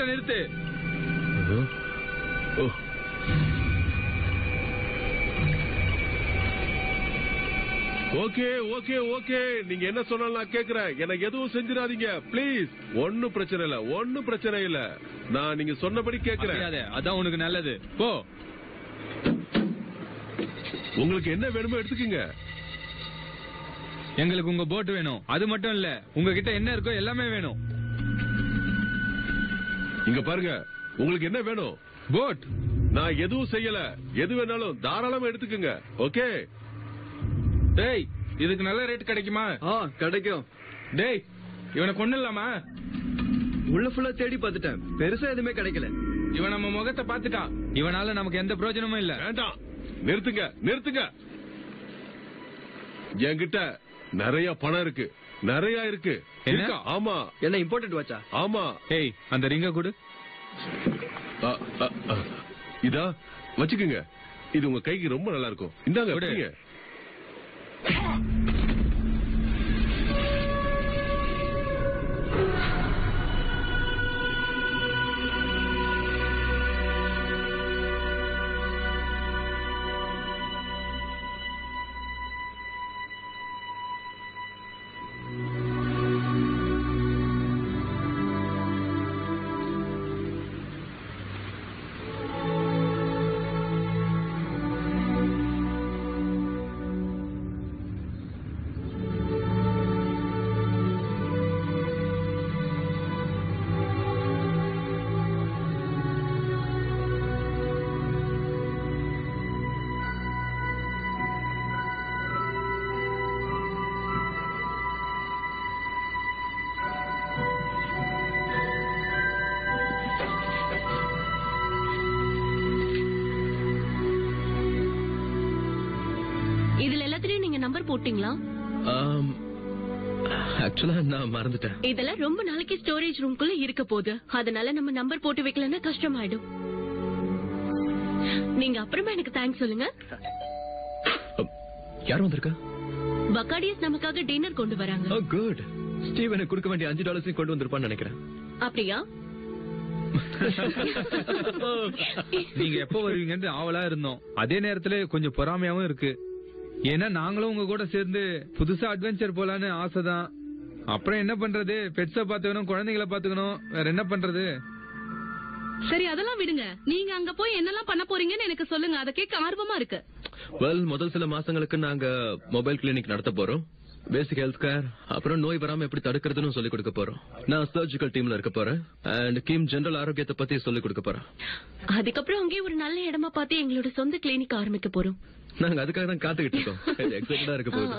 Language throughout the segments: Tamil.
போட்டை நிறுத்து ஓ ஓகே ஓகே ஓகே நீங்க என்ன சொன்னாலும் நான் கேக்குறேன் எனக்கு எதுவும் செஞ்சிடாதீங்க ப்ளீஸ் ஒண்ணும் பிரச்சனை இல்ல ஒண்ணும் பிரச்சனை இல்ல நான் நீங்க சொன்னபடி கேக்குறேன் அப்படியாதே, அதான் உனக்கு நல்லது போ உங்களுக்கு என்ன வேணுமோ எடுத்துக்கங்க எங்களுக்கு உங்க போட் வேணும் அது மட்டும் இல்ல உங்ககிட்ட என்ன இருக்கோ எல்லாமே வேணும் இங்க பாருங்க உங்களுக்கு என்ன வேணும் போட் நான் எதுவும் செய்யல எது வேணாலும் தாராளமா எடுத்துக்கங்க ஓகே டேய் இதுக்கு நல்ல ரேட் கிடைக்குமா ஆ கிடைக்கும் டேய் இவனை கொண்டு இல்லாமா உள்ள ஃபுல்லா தேடி பார்த்துட்டேன் பெருசா எதுவுமே கிடைக்கல இவன் நம்ம முகத்தை பாத்துட்டான் இவனால நமக்கு எந்த பிரயோஜனமும் இல்ல வேண்டாம் நிறுத்துங்க நிறுத்துங்க என்கிட்ட நிறைய பணம் இருக்கு நிறைய இருக்கு என்ன? இருக்கா? ஆமா என்ன இம்பார்ட்டன்ட் வாச்சா ஆமா ஏய் அந்த ரிங்க கொடு அ, அ, அ. இதா வச்சுக்குங்க இது உங்க கைக்கு ரொம்ப நல்லா இருக்கும் இந்தாங்க கொடு. பிடிங்க. இதுல எல்லாத்துலயும் நீங்க நம்பர் போட்டீங்களா ஆக்சுவலா நான் மறந்துட்டேன் இதெல்லாம் ரொம்ப நாளைக்கு ஸ்டோரேஜ் ரூம்குள்ள இருக்க போகுது அதனால நம்ம நம்பர் போட்டு வைக்கலன்னா கஷ்டமாயிடும் நீங்க அப்புறமா எனக்கு தேங்க்ஸ் சொல்லுங்க யார் வந்திருக்கா பக்காடியஸ் நமக்காக டின்னர் கொண்டு வராங்க ஓ குட் ஸ்டீவ் எனக்கு கொடுக்க வேண்டிய அஞ்சு டாலர்ஸையும் கொண்டு வந்திருப்பான்னு நினைக்கிறேன் அப்படியா நீங்க எப்ப வருவீங்கன்னு ஆவலா இருந்தோம் அதே நேரத்துல கொஞ்சம் பொறாமையாவும் இருக்கு ஏன்னா நாங்களும் உங்க கூட சேர்ந்து புதுசா அட்வென்ச்சர் போலான்னு ஆசைதான் அப்புறம் என்ன பண்றது பெட்ஸ பாத்துக்கணும் குழந்தைகளை பாத்துக்கணும் வேற என்ன பண்றது சரி அதெல்லாம் விடுங்க நீங்க அங்க போய் என்னெல்லாம் பண்ண போறீங்கன்னு எனக்கு சொல்லுங்க அதை கேட்க ஆர்வமா இருக்கு வெல் முதல் சில மாசங்களுக்கு நாங்க மொபைல் கிளினிக் நடத்த போறோம் பேசிக் ஹெல்த் கேர் அப்புறம் நோய் வராம எப்படி தடுக்கிறதுன்னு சொல்லி கொடுக்க போறோம் நான் சர்ஜிக்கல் டீம்ல இருக்க போறேன் அண்ட் கிம் ஜெனரல் ஆரோக்கியத்தை பத்தி சொல்லி கொடுக்க போறேன் அதுக்கப்புறம் அங்கேயே ஒரு நல்ல இடமா பார்த்து எங்களோட சொந்த கிளினிக் ஆரம்பிக்க போறோம் நாங்க அதுக்காக தான் காத்துக்கிட்டு இருக்கோம் எக்ஸைட்டடா இருக்க போகுது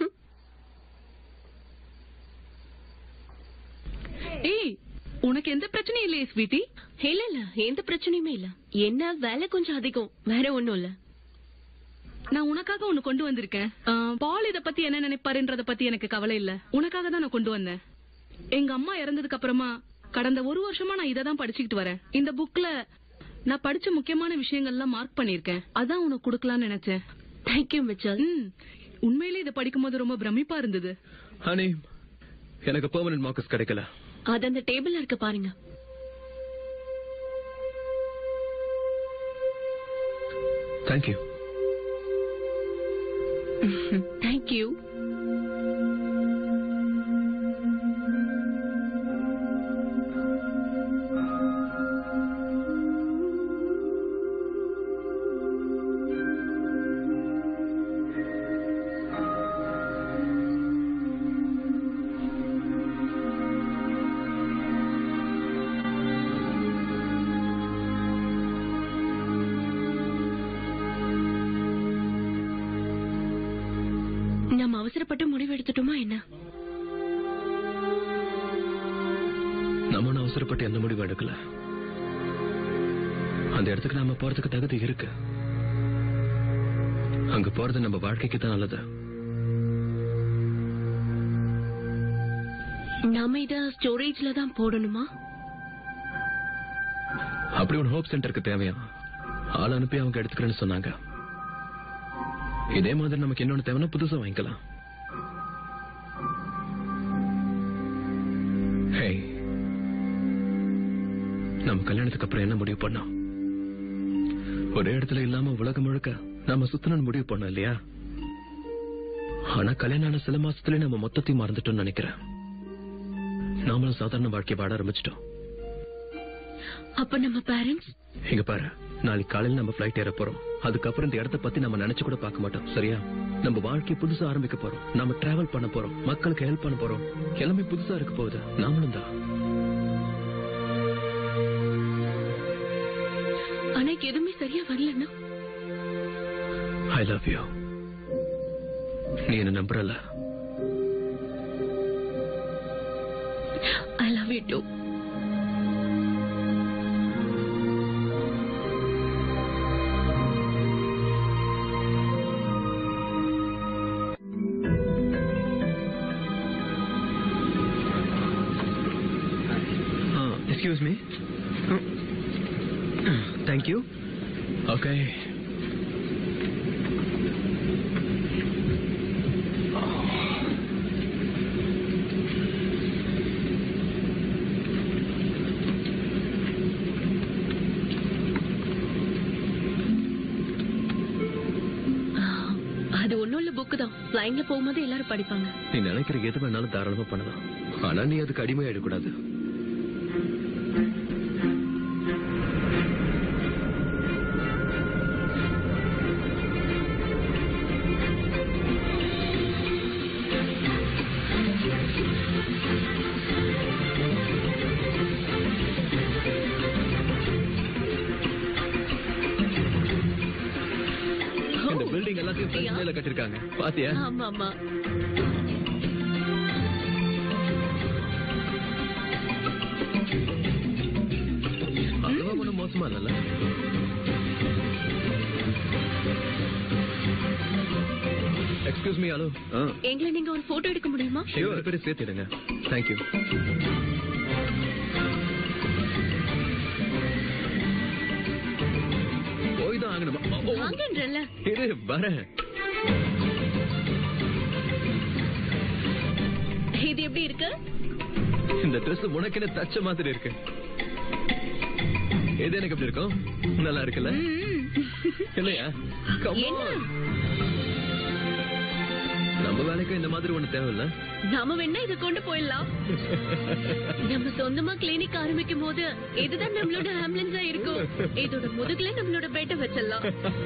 ஏய் உனக்கு எந்த பிரச்சனையும் இல்லையே ஸ்வீட்டி இல்ல இல்ல எந்த பிரச்சனையுமே இல்ல என்ன வேலை கொஞ்சம் அதிகம் வேற ஒண்ணும் இல்ல நான் உனக்காக ஒண்ணு கொண்டு வந்திருக்கேன் ஆ, பால் இத பத்தி என்ன நினைப்பாருன்றத பத்தி எனக்கு கவலை இல்ல உனக்காக தான் நான் கொண்டு வந்தேன் எங்க அம்மா இறந்ததுக்கு அப்புறமா கடந்த ஒரு வருஷமா நான் இதை தான் படிச்சுக்கிட்டு வரேன் இந்த புக்ல நான் படிச்ச முக்கியமான விஷயங்கள்லாம் மார்க் பண்ணிருக்கேன் அதான் உனக்கு கொடுக்கலாம்னு நினைச்சேன் தேங்க்யூ மிச்சல் ம் உண்மையிலே இதை படிக்கும்போது ரொம்ப பிரமிப்பா இருந்தது ஹனி எனக்கு பெர்மனன்ட் மார்க்கஸ் கிடைக்கல அது அந்த டேபிள்ல இருக்க பாருங்க தேங்க்யூ தேங்க்யூ நம்ம அவசரப்பட்டு முடிவு எடுத்துட்டோமா என்ன நம்ம ஒண்ணும் அவசரப்பட்டு எந்த முடிவும் எடுக்கல அந்த இடத்துக்கு நாம போறதுக்கு தகுதி இருக்கு அங்க போறது நம்ம வாழ்க்கைக்கு தான் நல்லது நாம இத ஸ்டோரேஜ்ல தான் போடணுமா அப்படி ஒரு ஹோப் சென்டருக்கு தேவையா ஆள் அனுப்பி அவங்க எடுத்துக்கிறேன்னு சொன்னாங்க இதே மாதிரி நமக்கு இன்னொன்னு தேவைன்னா புதுசா வாங்கிக்கலாம் ஹே நம்ம கல்யாணத்துக்கு அப்புறம் என்ன முடிவு பண்ணோம் ஒரே இடத்துல இல்லாம உலகம் முழுக்க நாம சுத்தணும்னு முடிவு பண்ணோம் இல்லையா ஆனா கல்யாணம் ஆன சில மாசத்துலயே நம்ம மொத்தத்தையும் மறந்துட்டோம்னு நினைக்கிறேன் நாமளும் சாதாரண வாழ்க்கை வாட ஆரம்பிச்சிட்டோம் அப்ப நம்ம பேரண்ட்ஸ் இங்க பாரு நாளைக்கு காலையில நம்ம ஃபிளைட் ஏற போறோம் அதுக்கப்புறம் இந்த இடத்த பத்தி நம்ம நினைச்சு கூட பார்க்க மாட்டோம் சரியா நம்ம வாழ்க்கை புதுசா ஆரம்பிக்க போறோம் நாம டிராவல் பண்ண போறோம் மக்களுக்கு ஹெல்ப் பண்ண போறோம் எல்லாமே புதுசா இருக்க போகுது நாமளும் தான் ஆனா எதுவுமே சரியா வரலன்னா ஐ லவ் யூ நீ என்ன நம்புறல I love you too excuse me thank you okay அது ஒண்ணும் இல்ல புக்கு தான் பிளைன்ல போகும்போது எல்லாரும் படிப்பாங்க நீ நினைக்கிற எது வேணாலும் தாராளமா பண்ணலாம் ஆனா நீ அதுக்கு அடிமையாயிடக்கூடாது இந்த பில்டிங் எல்லாத்தையும் front மேல கட்டிருக்காங்க பாத்தியா ஆமா ஆமா அதுவா ஒண்ணும் மோசமா இல்லல்ல எக்ஸ்கியூஸ் மீ ஹலோ எங்களை நீங்க ஒரு போட்டோ எடுக்க முடியுமா ரெண்டு பேரும் சேர்த்துடுங்க தேங்க்யூ போய் தான் ஆகணுமா ஓ, ஓ, வாங்கன்றல இரு வரேன் இது எப்படி இருக்கு இந்த Dress உனக்குன்னு தச்ச மாதிரி இருக்கு இது எனக்கு எப்படி இருக்கும் நல்லா இருக்குல்ல இல்லையா Come என்ன? on. நம்ம வேலைக்கு இந்த மாதிரி ஒண்ணு தேவையில்ல நாம வேணா இத கொண்டு போயிடலாம் நம்ம சொந்தமா கிளினிக் ஆரம்பிக்கும் போது இதுதான் நம்மளோட ஆம்புலன்ஸா இருக்கும் இதோட முதுகுல நம்மளோட பெட்டை வச்சிடலாம்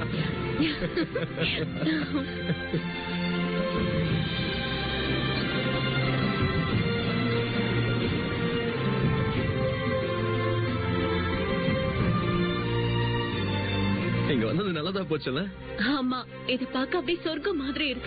இங்க வந்தது நல்லதா போச்சுல்ல ஆமா இது பார்க்க அப்படியே சொர்க்கம் மாதிரி இருக்கு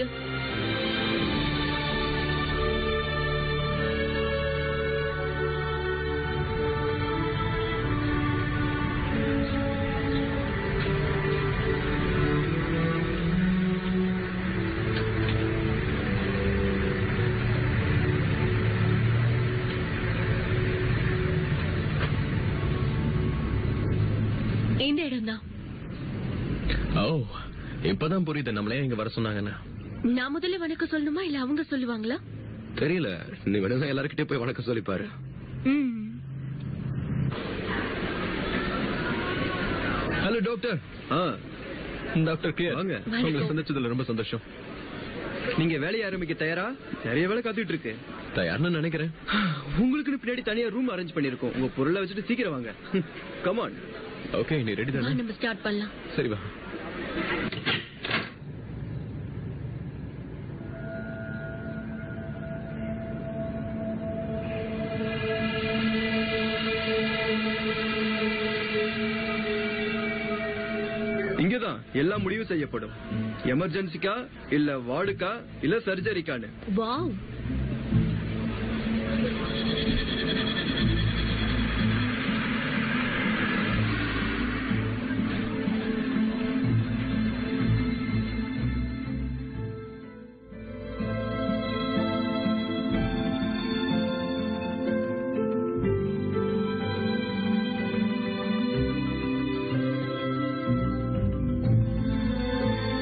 இந்த இடம் தான் ஓ இப்பதான் புரியுது நம்மளே இங்க வர சொன்னாங்கன்னு நான் முதல்ல வணக்கம் சொல்லணுமா இல்ல அவங்க சொல்லுவாங்களா தெரியல நீ வேணும்னா எல்லாருக்கிட்டே போய் வணக்கம் சொல்லி பாரு ம் ஹலோ டாக்டர் ஆ டாக்டர் கிளியர் வாங்க. உங்களை சந்திச்சதுல ரொம்ப சந்தோஷம் நீங்க வேலையை ஆரம்பிக்க தயாரா நிறைய வேலை காத்துட்டு இருக்கு தயார்னு நினைக்கிறேன் உங்களுக்குன்னு பின்னாடி தனியா ரூம் அரேஞ்ச் பண்ணிருக்கோம் உங்க பொருளை வச்சுட்டு சீக்கிரம் வாங்க கமான் ஓகே நீ ரெடி வா தானே நம்ம ஸ்டார்ட் பண்ணலாம் சரி வா இங்கதான் எல்லாம் முடிவு செய்யப்படும் எமர்ஜென்சிக்கா இல்ல வார்டுக்கா இல்ல சர்ஜரிக்கான்னு வாவ்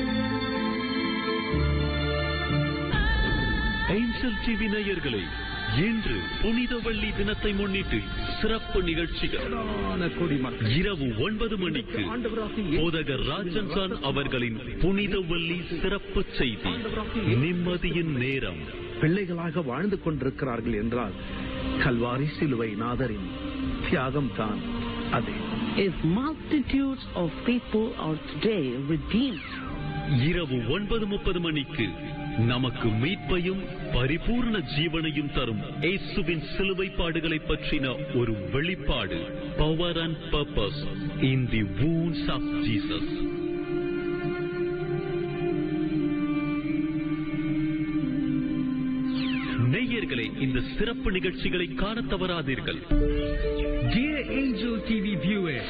ஏஞ்சல் டிவி நேயர்களே இன்று புனித வெள்ளி தினத்தை முன்னிட்டு சிறப்பு நிகழ்ச்சிகள் இரவு ஒன்பது மணிக்கு போதகர் ராஜன் சான் அவர்களின் புனித வெள்ளி சிறப்பு செய்தி நிம்மதியின் நேரம் பிள்ளைகளாக வாழ்ந்து கொண்டிருக்கிறார்கள் என்றால் கல்வாரி சிலுவை நாதரின் தியாகம் தான் அது If multitudes of people are today redeemed, இரவு ஒன்பது முப்பது மணிக்கு நமக்கு மீட்பையும் பரிபூர்ண ஜீவனையும் தரும் இயேசுவின் சிலுவை பாடுகளை பற்றின ஒரு வெளிப்பாடு power and purpose in the wounds of Jesus நேயர்களே இந்த சிறப்பு நிகழ்ச்சிகளை காண தவறாதீர்கள் Dear Angel TV viewers,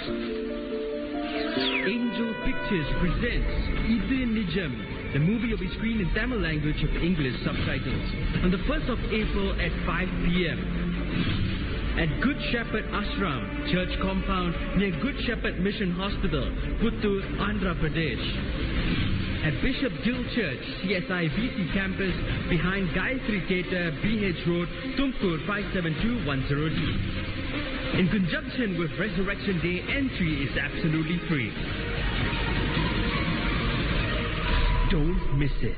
Angel Pictures presents Idu Nijam, the movie will be screened in Tamil language with English subtitles on the 1st of April at 5 p.m. At Good Shepherd Ashram Church Compound near Good Shepherd Mission Hospital, Puttur, Andhra Pradesh. At Bishop Gill Church, CSI VC campus, behind Gayatri Theatre, BH Road, Tumkur 57210D. In conjunction with Resurrection Day, entry is absolutely free. Don't miss it.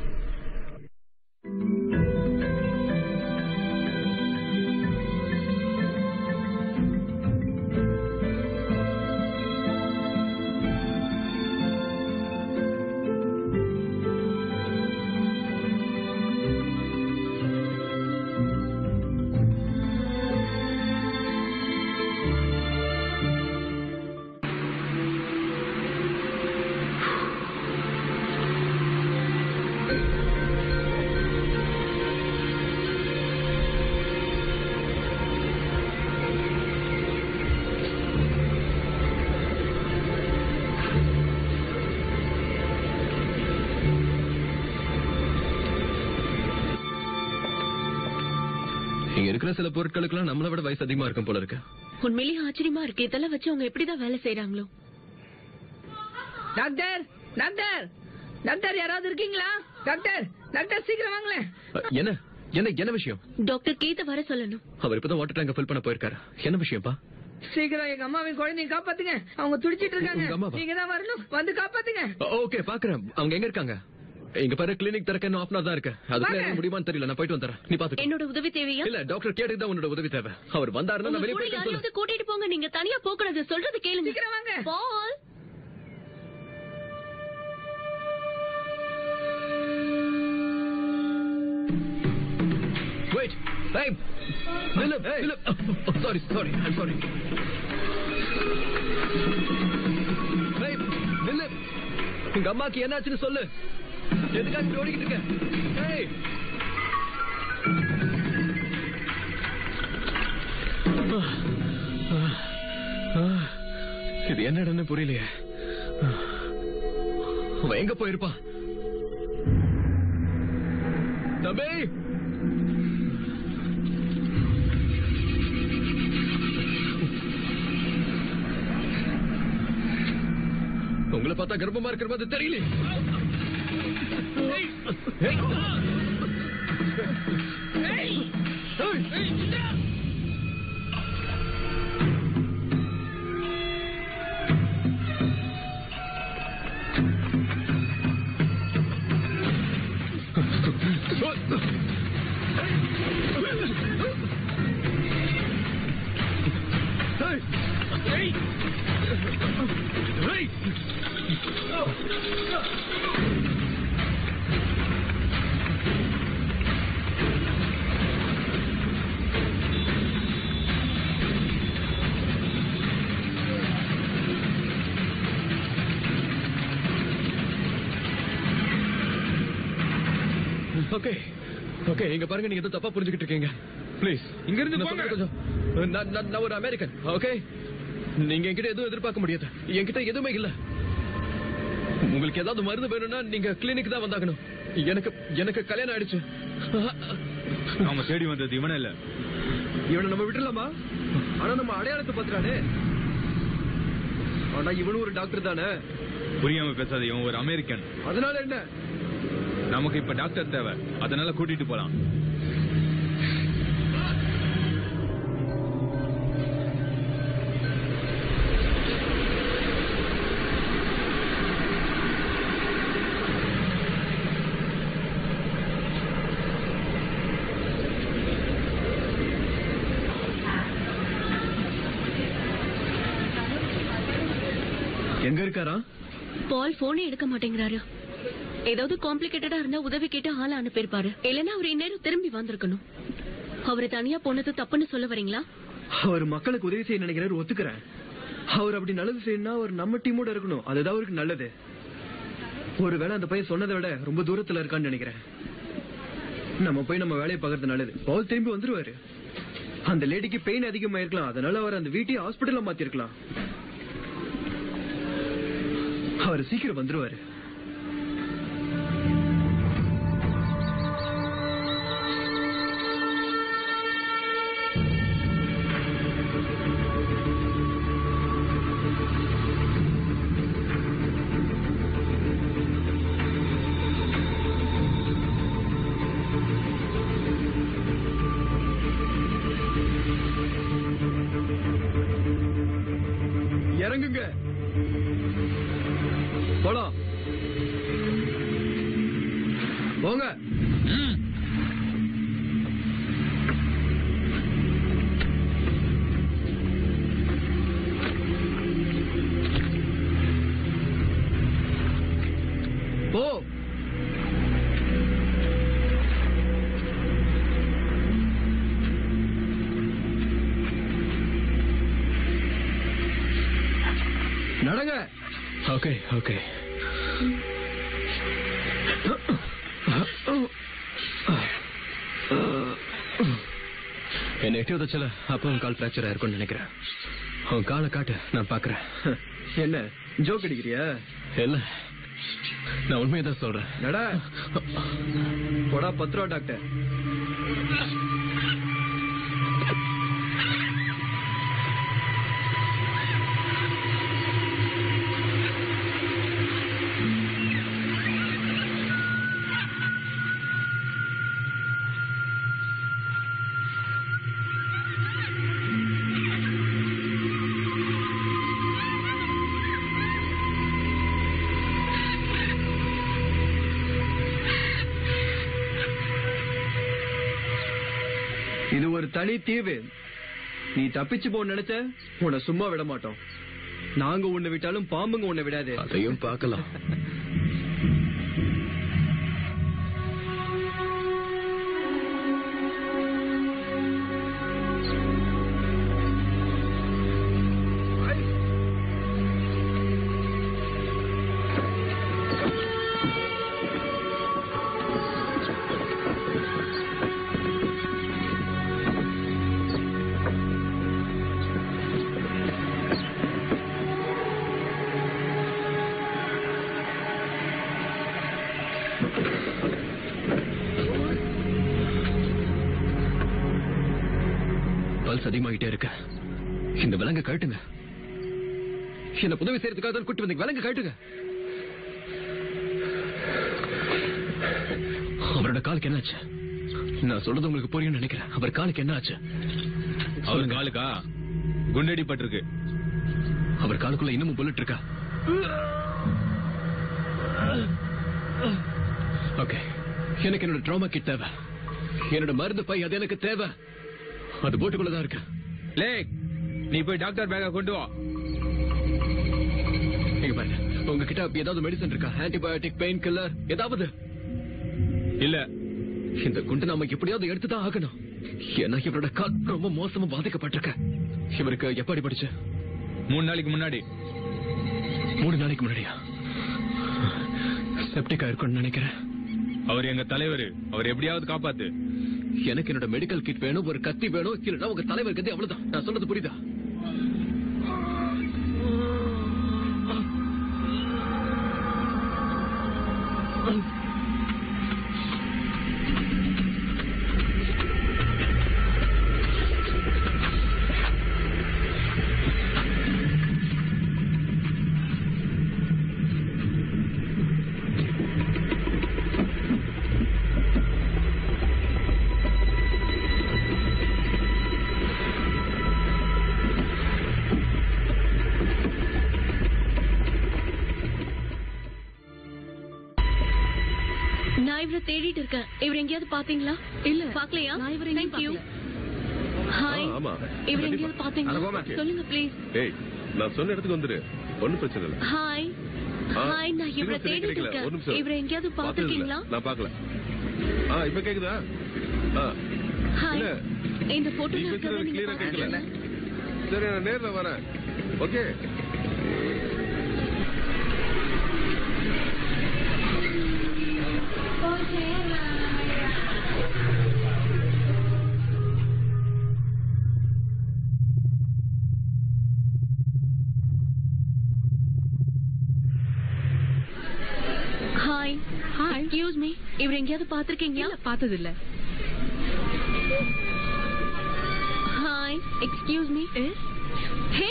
இங்க இருக்கிற சில பொருட்களுக்கெல்லாம் நம்மளை விட வயசு அதிகமா இருக்கும் போல இருக்கு உண்மையிலேயே ஆச்சரியமா இருக்கு இதெல்லாம் வச்சு அவங்க எப்படிதான் வேலை செய்யறாங்களோ டாக்டர் டாக்டர் டாக்டர் யாராவது இருக்கீங்களா டாக்டர் டாக்டர் சீக்கிரம் வாங்களேன் அ, என்ன என்ன என்ன விஷயம் டாக்டர் கீத வர சொல்லணும் அவர் இப்பதான் வாட்டர் டேங்க ஃபில் பண்ண போயிருக்காரு என்ன விஷயம்ப்பா சீக்கிரம் எங்க அம்மாவின் குழந்தைய காப்பாத்துங்க அவங்க துடிச்சிட்டு இருக்காங்க உங்க அம்மாவா? நீங்க தான் வரணும் வந்து காப்பாத்துங்க ஓகே பாக்குறேன் அவங்க எங்க இருக்காங்க இங்க பாரு கிளினிக் திறக்க இன்னும் half an hour தான் இருக்கு அதுக்குள்ள வாங்க. எனக்கு முடியுமான்னு தெரியல நான் போயிட்டு வந்துறேன் நீ பாத்துக்கோ என்னோட உதவி தேவையா இல்ல டாக்டர் கேட்டுக்கு தான் உன்னோட உதவி தேவை அவர் வந்தாருன்னா நான் உங்க வெளியே கூட போயிட்டு சொல்லு யாரையாவது கூட்டிட்டு போங்க நீங்க தனியா போக கூடாது சொல்றது கேளுங்க சீக்கிரம் வாங்க. பால் Wait! Hey! Philip! Philip! Oh, oh, sorry, sorry. I'm sorry. Hey! Philip! உங்க அம்மாக்கு என்னாச்சுன்னு சொல்லு எதுக்காக இப்படி ஓடிக்கிட்டு இருக்க Hey! இது என்னடன்னு புரியலையே அவன் எங்க போயிருப்பா தம்பி உங்களை பார்த்தா கர்ப்பமா இருக்கிற மாதிரி தெரியல ஓகே ஓகே இங்க பாருங்க நீங்க எதுவும் தப்பா புரிஞ்சுக்கிட்டு இருக்கீங்க ப்ளீஸ் இங்க இருந்து நான் போங்க. சொல்றது கொஞ்சம் நான் நான்- நான் ஒரு அமெரிக்கன் ஓகே நீங்க என்கிட்ட எதுவும் எதிர்பார்க்க முடியாது என்கிட்ட எதுவுமே இல்ல உங்களுக்கு ஏதாவது மருந்து வேணும்னா நீங்க கிளினிக் தான் வந்தாகணும் எனக்கு எனக்கு கல்யாணம் ஆயிடுச்சு நாம தேடி வந்தது இவனே இல்ல இவனை நம்ம விட்டுலாமா ஆனா நம்ம அடையாளத்தை பாத்துறானே ஆனா இவனும் ஒரு டாக்டர் தானே புரியாம பேசாத இவன் ஒரு அமெரிக்கன் அதனால என்ன நமக்கு இப்ப டாக்டர் தேவை அதனால கூட்டிட்டு போலாம் இருக்காரா பால் போனே எடுக்க மாட்டேங்கிறாரு ஏதாவது காம்ப்ளிகேட்டடா இருந்தா உதவி கேட்டு ஆள அனுப்பியிருப்பாரு இல்லைன்னா அவர் இந்நேரம் திரும்பி வந்திருக்கணும் அவரை தனியா போனது தப்புன்னு சொல்ல வரீங்களா அவர் மக்களுக்கு உதவி செய்ய நினைக்கிறாரு ஒத்துக்கிறேன் அவர் அப்படி நல்லது செய்யணும்னா அவர் நம்ம டீமோட இருக்கணும் அதுதான் அவருக்கு நல்லது ஒருவேளை அந்த பையன் சொன்னதை விட ரொம்ப தூரத்துல இருக்கான்னு நினைக்கிறேன் நம்ம போய் நம்ம வேலையை பார்க்கறது நல்லது பவுல் திரும்பி வந்துருவாரு அந்த லேடிக்கு பெயின் அதிகமா இருக்கலாம் அதனால அவர் அந்த வீட்டையும் ஹாஸ்பிட்டல்ல மாத்திருக்கலாம் அவர் சீக்கிரம் வந்துருவாரு இறங்குங்க போலாம் போங்க போ நடங்க ஓகே ஓகே என்ன எட்டி உதச்சல அப்போ உன் கால் ஃபிராக்சர் ஆயிருக்கும்னு நினைக்கிறேன் உன் காலை காட்டு நான் பாக்குறேன் என்ன ஜோக் அடிக்கிறியா இல்ல நான் உண்மையை தான் சொல்றேன் நடா போடா பத்து ரூபா டாக்டர் இது ஒரு தனி தீவு நீ தப்பிச்சு போக நினைச்ச உன்னை சும்மா விட மாட்டோம் நாங்க உன்னை விட்டாலும் பாம்புங்க உன்னை விடாது அதையும் பார்க்கலாம் பல்ஸ் அதிகமாகிட்டே இருக்கு இந்த விலங்க கட்டுங்க என்ன உதவி செய்யறதுக்காக தான் கூட்டி வந்தீங்க விலங்க கட்டுங்க அவரோட காலுக்கு என்னாச்சு நான் சொல்றது உங்களுக்கு புரியும்னு நினைக்கிறேன் அவர் காலுக்கு என்னாச்சு அவர் காலுக்கா குண்டடி பட்டிருக்கு அவர் காலுக்குள்ள இன்னமும் புல்லட் இருக்கா ஓகே எனக்கு என்னோட ட்ராமா கிட் தேவை என்னோட மருந்து பை அது எனக்கு தேவை அது போட்டுக்குள்ளதான் இருக்கு லேக் நீ போய் டாக்டர் பேக்க கொண்டு வா இங்க பாருங்க உங்ககிட்ட அப்படி ஏதாவது மெடிசன் இருக்கா ஆன்டிபயோட்டிக் பெயின் கில்லர் ஏதாவது இல்ல இந்த குண்டு நாம எப்படியாவது எடுத்துதான் ஆகணும் ஏன்னா இவரோட கால் ரொம்ப மோசமா பாதிக்கப்பட்டிருக்க இவருக்கு எப்ப அடிபட்டுச்சு மூணு நாளைக்கு முன்னாடி மூணு நாளைக்கு முன்னாடியா செப்டிக்கா இருக்கும்னு நினைக்கிறேன் அவர் எங்க தலைவர் அவர் எப்படியாவது காப்பாத்து எனக்கு என்னோட மெடிக்கல் கிட் வேணும் ஒரு கத்தி வேணும் இல்லைன்னா உங்க தலைவர் கத்தி அவ்வளவுதான் நான் சொல்றது புரியுதா நான் இவரை தேடிட்டு இருக்கேன் இவர் எங்கேயாவது பாத்தீங்களா இல்ல பாக்கலையா நான் இவரை எங்கேயும் Thank you. ஆ, ஹாய் ஆமா இவர் கண்டிப்பா. எங்கேயாவது பாத்தீங்களா சொல்லுங்க ப்ளீஸ் ஏய் நான் சொன்ன இடத்துக்கு வந்துரு ஒண்ணும் பிரச்சனை இல்ல ஹாய் ஆ, ஹாய் நான் இவரை signal சரியா தேடிட்டு கிடைக்கல. ஒரு இருக்கேன் நிமிஷம். இவரை எங்கேயாவது பார்த்தது இல்ல. பாத்திருக்கீங்களா நான் பார்க்கல ஆ இப்ப கேக்குதா ஆ, ஹாய் இல்ல இந்த போட்டோல நீ இருக்கவரை பேசுறது நீங்க கிளியரா கேட்கல பாத்திருக்கீங்களா சரி நான் நேர்ல வரேன் okay hi hi excuse me இவர் எங்கேயாவது பாத்திருக்கீங்களா இல்ல பார்த்தது இல்ல ஹாய் எக்ஸ்கியூஸ் மீ ஹே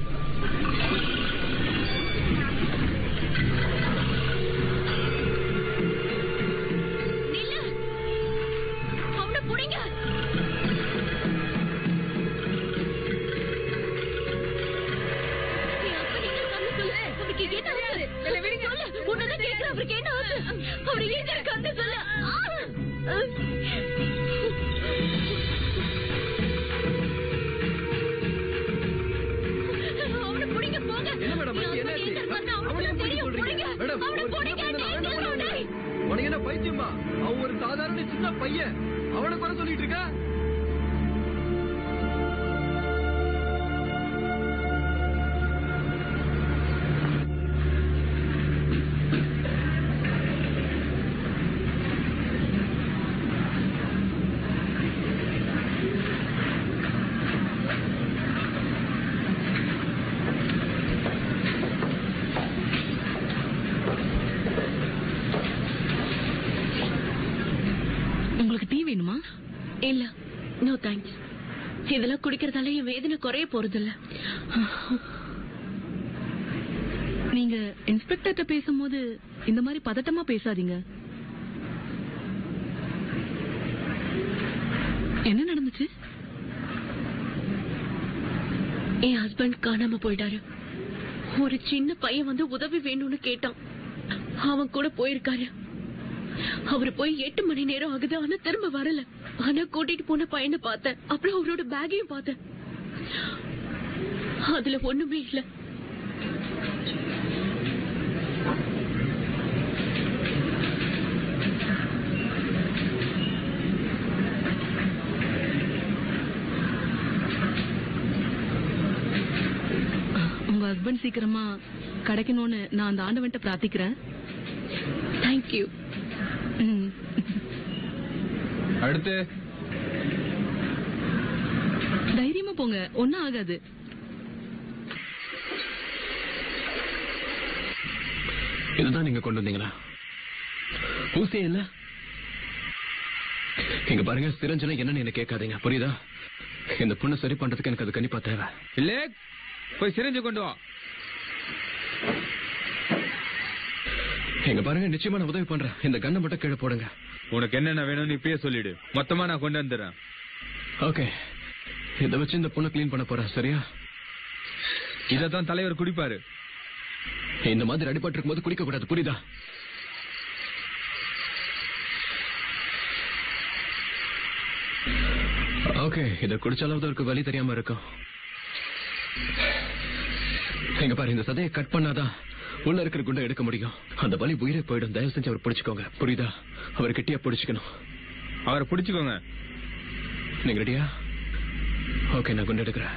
நில்லு அவனை புடிங்க என் அப்பா எங்க இருக்கான்னு சொல்லு. அவருக்கு என்ன ஆச்சு? சொல்லு. உன்னைதான் கேக்குறேன். அவருக்கு என்ன ஆச்சு? அவர் எங்க இருக்கான்னு சொல்லு. அவனை புடிங்க, போங்க. என்ன மேடம், என் அப்பா என்னாச்சு? எங்க இருக்கான்னு அவனுக்கு அவனை தான் எப்படி தெரியும். சொல்றீங்க? புடிங்க. மேடம், அவனை ஒரு புடிங்க. சின்ன பையனை நான் என்ன டேய், பண்ண டேய். முடியும்? உனக்கு என்ன பைத்தியமா அவன் ஒரு சாதாரண சின்ன பையன் அவனை குறை சொல்லிட்டு இருக்க உங்களுக்கு டீ வேணுமா இல்ல நோ தேங்க்ஸ் இதெல்லாம் குடிக்கிறதால என் வேதனை குறைய போறது இல்ல நீங்க இன்ஸ்பெக்டர்கிட்ட பேசும்போது இந்த மாதிரி பதட்டமா பேசாதீங்க என்ன நடந்துச்சு என் ஹஸ்பண்ட் காணாம போயிட்டாரு ஒரு சின்ன பையன் வந்து உதவி வேணும்னு கேட்டான் அவன் கூட போயிருக்காரு அவரு போய் எட்டு மணி நேரம் ஆகுது ஆனா திரும்ப வரல ஆனா கூட்டிட்டு போன பையனை பார்த்தேன் அப்புறம் அவரோட பேக்கையும் பார்த்தேன் அதுல ஒண்ணுமே இல்ல உங்க ஹஸ்பண்ட் சீக்கிரமா கிடைக்கணும்னு நான் அந்த ஆண்டவன்ட்ட பிரார்த்திக்கிறேன் தேங்க்யூ ம். அடுத்து தைரியமா போங்க ஒன்னும் ஆகாது இதுதான் நீங்க கொண்டு வந்தீங்களா ஊசியே இல்ல இங்க பாருங்க சிரஞ்சனை என்னன்னு என்ன கேட்காதீங்க புரியுதா இந்த பொண்ணை சரி பண்றதுக்கு எனக்கு அது கண்டிப்பா தேவை இல்ல போய் சிரிஞ்சு கொண்டு வா இங்க பாருங்க நிச்சயமா நான் உதவி பண்றேன் இந்த கண்ணை மட்டும் கீழே போடுங்க உனக்கு என்னென்ன வேணும்னு இப்பயே சொல்லிடு மொத்தமா நான் கொண்டு வந்துடுறேன் ஓகே இதை வச்சு இந்த பொண்ணை க்ளீன் பண்ண போறேன் சரியா இதத்தான் தலைவர் குடிப்பாரு இந்த மாதிரி அடிபட்டு இருக்கும்போது குடிக்க கூடாது புரியுதா ஓகே இத குடிச்சாலாவது அவருக்கு வலி தெரியாம இருக்கும் எங்க பாரு இந்த சதையை கட் பண்ணாதான் உள்ள இருக்கிற குண்டை எடுக்க முடியும் அந்த வலி உயிரே போயிடும் தயவு செஞ்சு அவர் பிடிச்சுக்கோங்க புரியுதா அவர் கெட்டியா பிடிச்சுக்கணும் அவரை பிடிச்சுக்கோங்க நீங்க ரெடியா ஓகே நான் குண்டு எடுக்கிறேன்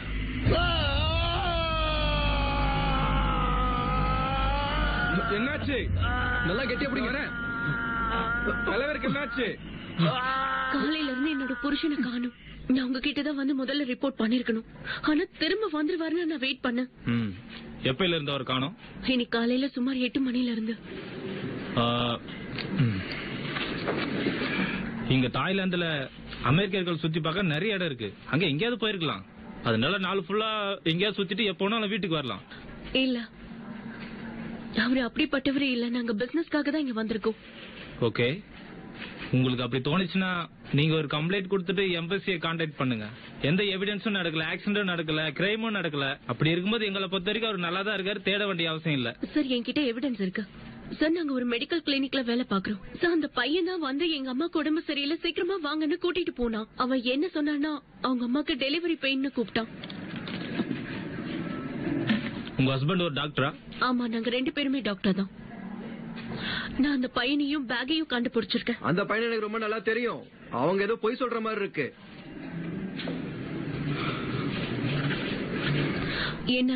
என்னாச்சு நல்லா கெட்டியா பிடிங்க வரேன் தலைவருக்கு என்னாச்சு காலையில இருந்து என்னோட புருஷனை காணும் நான் உங்ககிட்ட தான் வந்து முதல்ல ரிப்போர்ட் பண்ணிருக்கணும் ஆனா திரும்ப வந்துருவாருன்னு நான் வெயிட் பண்ணேன் ம் எப்பையில இருந்து அவர் காணோம் இன்னைக்கு காலையில சுமார் எட்டு மணில இருந்து ஆ, ம். இங்க தாய்லாந்துல அமெரிக்கர்கள் சுத்தி பார்க்க நிறைய இடம் இருக்கு அங்க எங்கேயாவது போயிருக்கலாம் அதனால நாள் ஃபுல்லா எங்கேயாவது சுத்திட்டு எப்போ வேணாலும் வீட்டுக்கு வரலாம் இல்ல அவரு அப்படிப்பட்டவரே இல்ல நாங்க பிசினஸ்க்காக தான் இங்க வந்திருக்கோம் ஓகே உங்களுக்கு அப்படி தோணுச்சுன்னா நீங்க ஒரு கம்ப்ளைண்ட் கொடுத்துட்டு எம்பசியை கான்டாக்ட் பண்ணுங்க எந்த எவிடன்ஸும் நடக்கல ஆக்சிடென்டும் நடக்கல கிரைமும் நடக்கல அப்படி இருக்கும்போது எங்களை பொறுத்த வரைக்கும் அவர் நல்லா தான் இருக்காரு தேட வேண்டிய அவசியம் இல்ல சார் என்கிட்ட எவிடன்ஸ் இருக்கு சார் நாங்க ஒரு மெடிக்கல் கிளினிக்ல வேலை பாக்குறோம் சார் அந்த பையன் தான் வந்து எங்க அம்மாக்கு உடம்பு சரியில்லை சீக்கிரமா வாங்கன்னு கூட்டிட்டு போனான் அவன் என்ன சொன்னான்னா அவங்க அம்மாக்கு டெலிவரி பெயின்னு கூப்பிட்டான் உங்க ஹஸ்பண்ட் ஒரு டாக்டரா ஆமா நாங்க ரெண்டு பேருமே டாக்டர் தான் நான் அந்த பையனையும் பேக்கையும் கண்டுபிடிச்சிருக்கேன் அந்த பையன் எனக்கு ரொம்ப நல்லா தெரியும் அவங்க ஏதோ பொய் சொல்ற மாதிரி இருக்கு என்ன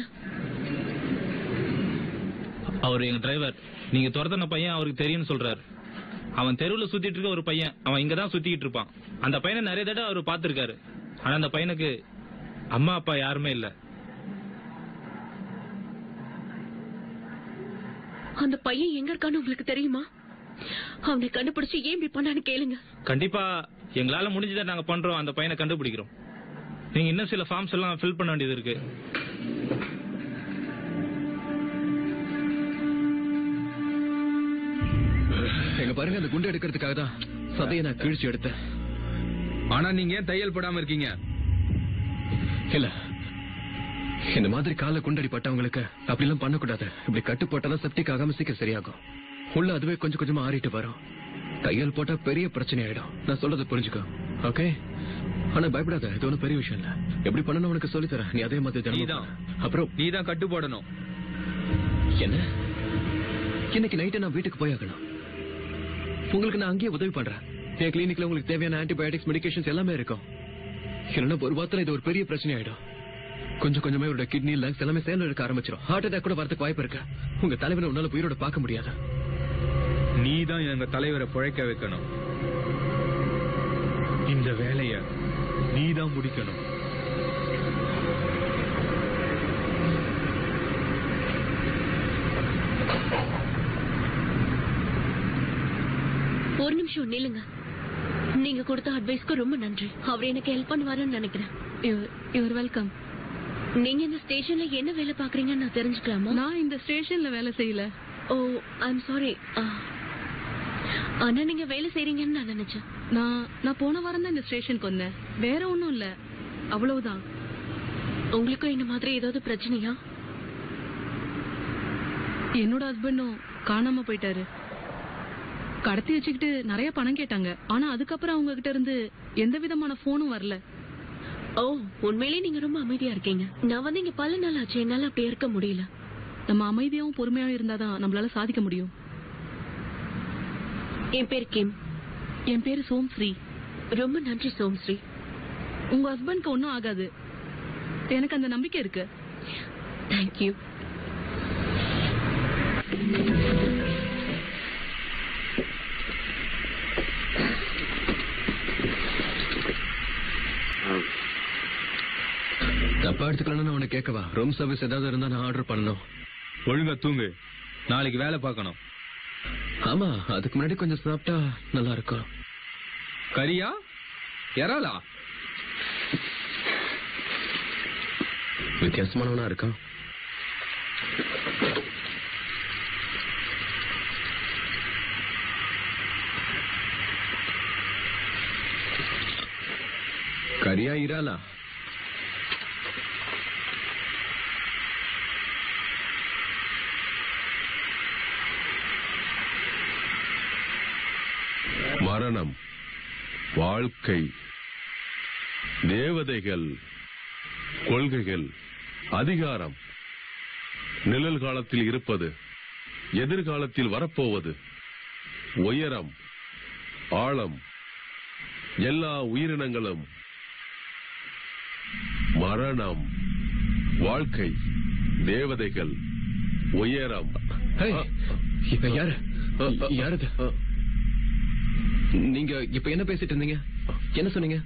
அவர் எங்க டிரைவர் நீங்க துரத்தின பையன் அவருக்கு தெரியும்னு சொல்றாரு அவன் தெருவுல சுத்திட்டு இருக்க ஒரு பையன் அவன் இங்க தான் சுத்திட்டு இருப்பான் அந்த பையனை நிறைய தடவை அவர் பார்த்திருக்காரு ஆனா அந்த பையனுக்கு அம்மா அப்பா யாருமே இல்ல அந்த பையன் எங்க இருக்கான்னு உங்களுக்கு தெரியுமா அவனை கண்டுபிடிச்சு ஏன் இப்படி பண்ணான்னு கேளுங்க கண்டிப்பா எங்களால முடிஞ்சதை நாங்க பண்றோம் அந்த பையனை கண்டுபிடிக்கிறோம் நீங்க இன்னும் சில ஃபார்ம்ஸ் எல்லாம் ஃபில் பண்ண வேண்டியது இருக்கு எங்க பாருங்க அந்த குண்டு எடுக்கிறதுக்காக தான் சதையை நான் கிழிச்சு எடுத்தேன் ஆனா நீங்க ஏன் தையல் போடாம இருக்கீங்க இல்ல இந்த மாதிரி கால குண்டடி பட்டவங்களுக்கு அப்படி எல்லாம் பண்ணக்கூடாது இப்படி கட்டு போட்டாதான் செப்டிக் ஆகாம சீக்கிரம் சரியாகும் உள்ள அதுவே கொஞ்சம் கொஞ்சமா ஆறிட்டு வரும் தையல் போட்டா பெரிய பிரச்சனை ஆயிடும் நான் சொல்றதை புரிஞ்சுக்கோ ஓகே ஆனா பயப்படாத இது ஒண்ணும் பெரிய விஷயம் இல்ல எப்படி பண்ணணும் உனக்கு சொல்லித் தரேன் நீ அதே மாதிரி தினமும் நீதான். பண்ணு. அப்புறம் நீ தான் கட்டு போடணும் என்ன இன்னைக்கு நைட்டு நான் வீட்டுக்கு போயாகணும் உங்களுக்கு நான் அங்கேயே உதவி பண்றேன் என் கிளினிக்ல உங்களுக்கு தேவையான ஆன்டிபயோட்டிக்ஸ் மெடிகேஷன்ஸ் எல்லாமே இருக்கும் இல்லைன்னா ஒரு வாரத்துல இது ஒரு பெரிய பிரச்சனை ஆயிடும் கொஞ்சம் கொஞ்சமா இவரோட கிட்னி லங்ஸ் எல்லாமே சேர்ந்து இருக்க ஆரம்பிச்சிடும் ஹார்ட் அட்டாக் கூட வரதுக்கு வாய்ப்பு இருக்கு உங்க தலைவனை உன்னால உயிரோட பார்க்க முடியாது நீ தான் எங்க தலைவரை பிழைக்க வைக்கணும் இந்த வேலைய நீ தான் முடிக்கணும் ஒரு நிமிஷம் நில்லுங்க நீங்க கொடுத்த அட்வைஸ்க்கு ரொம்ப நன்றி அவர் எனக்கு ஹெல்ப் பண்ணுவாருன்னு நினைக்கிறேன் யுவர் வெல்கம் நீங்க இந்த ஸ்டேஷன்ல என்ன வேலை பாக்குறீங்கன்னு நான் தெரிஞ்சுக்கலாமா நான் இந்த ஸ்டேஷன்ல வேலை செய்யல ஓ ஐம் சாரி ஆனா நீங்க வேலை செய்றீங்கன்னு நான் நினைச்சேன் நான் நான் போன வாரம் தான் இந்த ஸ்டேஷனுக்கு வந்தேன் வேற ஒண்ணும் இல்ல அவ்வளவுதான் உங்களுக்கும் இந்த மாதிரி ஏதாவது பிரச்சனையா என்னோட ஹஸ்பண்டும் காணாம போயிட்டாரு கடத்தி வச்சுக்கிட்டு நிறைய பணம் கேட்டாங்க ஆனா அதுக்கப்புறம் அவங்க கிட்ட இருந்து எந்த விதமான போனும் வரல ஓ உண்மையிலேயே நீங்க ரொம்ப அமைதியா இருக்கீங்க நான் வந்து இங்க பல நாள் ஆச்சு என்னால அப்படி இருக்க முடியல நம்ம அமைதியாவும் பொறுமையாவும் இருந்தாதான் நம்மளால சாதிக்க முடியும் என் பேர் கிம் என் பேரு சோம்ஸ்ரீ ரொம்ப நன்றி சோம்ஸ்ரீ உங்க ஹஸ்பண்ட்க்கு ஒன்னும் ஆகாது எனக்கு அந்த நம்பிக்கை இருக்கு தேங்க்யூ தப்பா எடுத்துக்கலன்னு உனக்கு கேட்கவா ரூம் சர்வீஸ் ஏதாவது இருந்தா நான் ஆர்டர் பண்ணணும் ஒழுங்கா தூங்கு நாளைக்கு வேலை பார்க்கணும் ஆமா அதுக்கு முன்னாடி கொஞ்சம் சாப்பிட்டா நல்லா இருக்கும் கரியா எறாலா வித்தியாசமானவனா இருக்கான் கரியா இறாலா மரணம் வாழ்க்கை தேவதைகள் கொள்கைகள் அதிகாரம் நிழல் காலத்தில் இருப்பது எதிர்காலத்தில் வரப்போவது உயரம் ஆழம் எல்லா உயிரினங்களும் மரணம் வாழ்க்கை தேவதைகள் உயரம் ஹேய், இப்ப யாரு யாரு இது? நீங்க இப்ப என்ன பேசிட்டு இருந்தீங்க என்ன சொன்னீங்க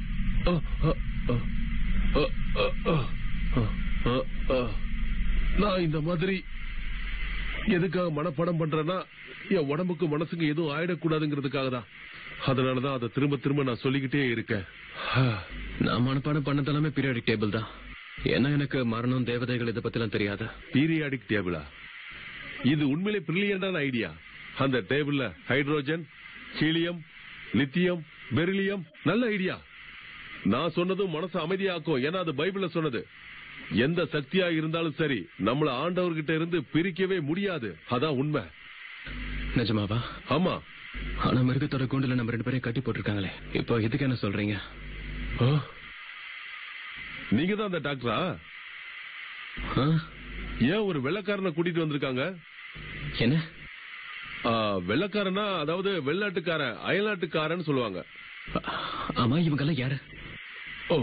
நான் இந்த மாதிரி எதுக்காக மனப்பாடம் பண்றேன்னா என் உடம்புக்கு மனசுக்கு எதுவும் ஆயிடக்கூடாதுங்கிறதுக்காக தான் அதனாலதான் அதை திரும்ப திரும்ப நான் சொல்லிக்கிட்டே இருக்கேன் நான் மனப்பாடம் பண்ணது எல்லாமே பீரியாடிக் டேபிள் தான் ஏன்னா எனக்கு மரணம் தேவதைகள் இதை பத்திலாம் தெரியாது பீரியாடிக் டேபிளா இது உண்மையிலே பிரில்லியண்டான ஐடியா அந்த டேபிள்ல ஹைட்ரோஜன் ஹீலியம் லித்தியம் பெரிலியம் நல்ல ஐடியா நான் சொன்னதும் மனசு அமைதியாக்கும் ஏன்னா அது பைபிள்ல சொன்னது எந்த சக்தியா இருந்தாலும் சரி நம்மள ஆண்டவர்கிட்ட இருந்து பிரிக்கவே முடியாது அதான் உண்மை நிஜமாவா ஆமா ஆனா மிருகத்தோட கூண்டுல நம்ம ரெண்டு பேரையும் கட்டி போட்டிருக்காங்களே இப்போ இதுக்கு என்ன சொல்றீங்க நீங்க தான் அந்த டாக்டரா ஆ? ஏன் ஒரு வெள்ளக்காரனை கூட்டிட்டு வந்திருக்காங்க என்ன ஆ, வெள்ளக்காரனா அதாவது வெளிநாட்டுக்காரன் அயல்நாட்டுக்காரன்னு சொல்லுவாங்க ஆமா இவங்கெல்லாம் யாரு ஓ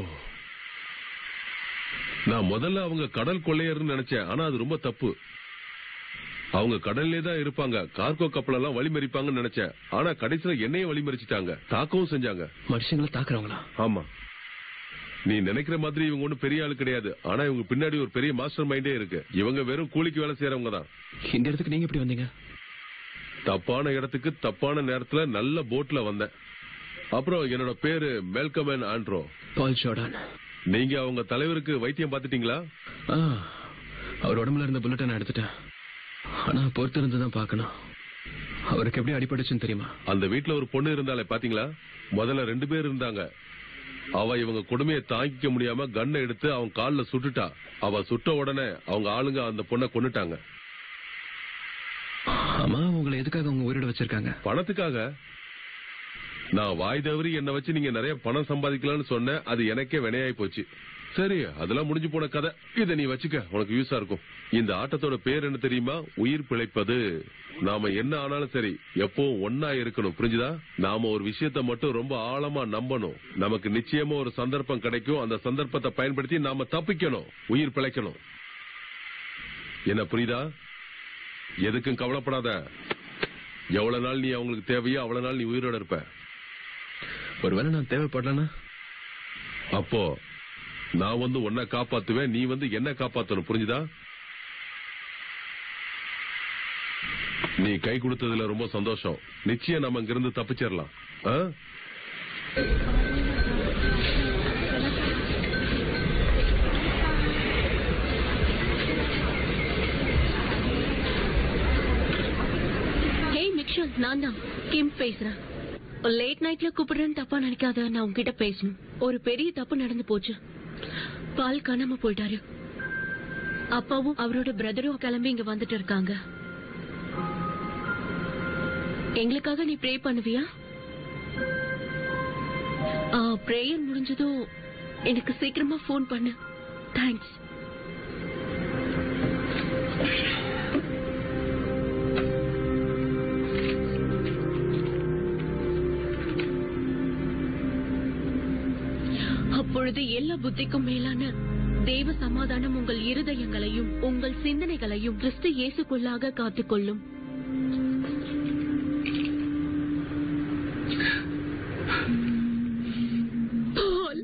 நான் முதல்ல அவங்க கடல் கொள்ளையர்னு நினைச்சேன் ஆனா அது ரொம்ப தப்பு அவங்க கடல்லே தான் இருப்பாங்க கார்கோ கப்பல் எல்லாம் வழிமறிப்பாங்கன்னு நினைச்சேன் ஆனா கடைசியில என்னையும் வழிமறிச்சிட்டாங்க தாக்கவும் செஞ்சாங்க மனுஷங்களை தாக்குறவங்களா ஆமா நீ நினைக்கிற மாதிரி இவங்க ஒண்ணும் பெரிய ஆளு கிடையாது ஆனா இவங்க பின்னாடி ஒரு பெரிய மாஸ்டர் மைண்டே இருக்கு இவங்க வெறும் கூலிக்கு வேலை செய்யறவங்க தான் இந்த இடத்துக்கு நீங்க எப்படி வந்தீங்க தப்பான இடத்துக்கு தப்பான நேரத்துல நல்ல போட்ல வந்தேன் அப்புறம் என்னோட பேரு மெல்கமன் ஆண்ட்ரோ பால் ஜோர்டான் நீங்க அவங்க தலைவருக்கு வைத்தியம் பாத்துட்டீங்களா ஆ, அவர் உடம்புல இருந்த புல்லட்டை நான் எடுத்துட்டேன் ஆனா பொறுத்து இருந்து தான் பார்க்கணும் அவருக்கு எப்படி அடிபட்டுச்சுன்னு தெரியுமா அந்த வீட்ல ஒரு பொண்ணு இருந்தாலே பாத்தீங்களா முதல்ல ரெண்டு பேர் இருந்தாங்க அவ இவங்க கொடுமையை தாங்கிக்க முடியாம கண்ணை எடுத்து அவன் கால்ல சுட்டுட்டா அவ சுட்ட உடனே அவங்க ஆளுங்க அந்த பொண்ணை கொன்னுட்டாங்க ஆமா உங்களை எதுக்காக உங்க உயிரோட வச்சிருக்காங்க பணத்துக்காக நான் வாய் தவறி என்ன வச்சு நீங்க நிறைய பணம் சம்பாதிக்கலாம்னு சொன்னேன் அது எனக்கே வினையாயி போச்சு சரி அதெல்லாம் முடிஞ்சு போன கதை இத நீ வச்சுக்க உனக்கு யூஸா இருக்கும் இந்த ஆட்டத்தோட பேர் என்ன தெரியுமா உயிர் பிழைப்பது நாம என்ன ஆனாலும் சரி எப்பவும் ஒன்னா இருக்கணும் புரிஞ்சுதா நாம ஒரு விஷயத்த மட்டும் ரொம்ப ஆழமா நம்பணும் நமக்கு நிச்சயமா ஒரு சந்தர்ப்பம் கிடைக்கும் அந்த சந்தர்ப்பத்தை பயன்படுத்தி நாம தப்பிக்கணும் உயிர் பிழைக்கணும் என்ன புரியுதா எதுக்கும் கவலைப்படாத எவ்வளவு நாள் நீ அவங்களுக்கு தேவையோ அவ்வளவு நாள் நீ உயிரோட இருப்ப ஒருவேளை நான் தேவைப்படலன்னா அப்போ நான் வந்து உன்னை காப்பாத்துவேன் நீ வந்து என்ன காப்பாத்தணும் புரிஞ்சுதா நீ கை கொடுத்ததுல ரொம்ப சந்தோஷம் நிச்சயம் நம்ம இங்கிருந்து தப்பிச்சிடலாம் ஆ? ஹே மிக்ஷல் நான் தான் கிம் பேசுறேன் லேட் நைட்ல கூப்பிடுறேன்னு தப்பா நினைக்காத நான் உங்ககிட்ட பேசணும் ஒரு பெரிய தப்பு நடந்து போச்சு பால் காணாம போயிட்டாரு அப்பாவும் அவரோட பிரதரும் கிளம்பி இங்க வந்துட்டு இருக்காங்க எங்களுக்காக நீ ப்ரே பண்ணுவியா ப்ரேயர் முடிஞ்சதும் எனக்கு சீக்கிரமா ஃபோன் பண்ணு தேங்க்ஸ் அப்பொழுது எல்லா புத்திக்கும் மேலான தேவ சமாதானம் உங்கள் இருதயங்களையும் உங்கள் சிந்தனைகளையும் கிறிஸ்து இயேசுக்குள்ளாக காத்துக்கொள்ளும் பால்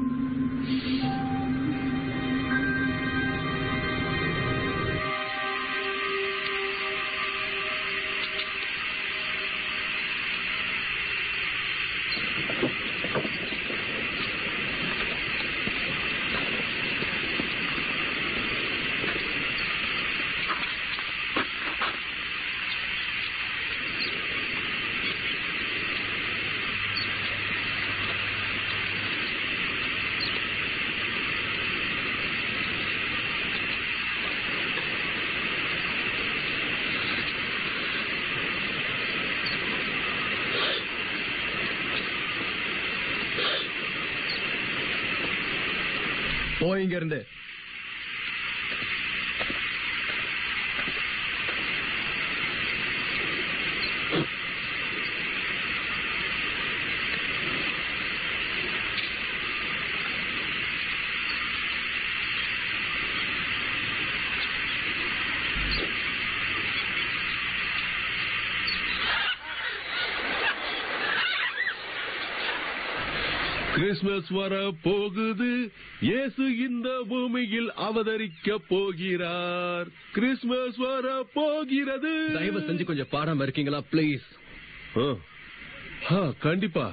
போ இங்க இருந்து கிறிஸ்துமஸ் வர போகுது இயேசு இந்த பூமியில் அவதரிக்க போகிறார் கிறிஸ்துமஸ் வர போகிறது தயவு செஞ்சு கொஞ்சம் பாடாம இருக்கீங்களா ப்ளீஸ் ஆ. ஆ, கண்டிப்பா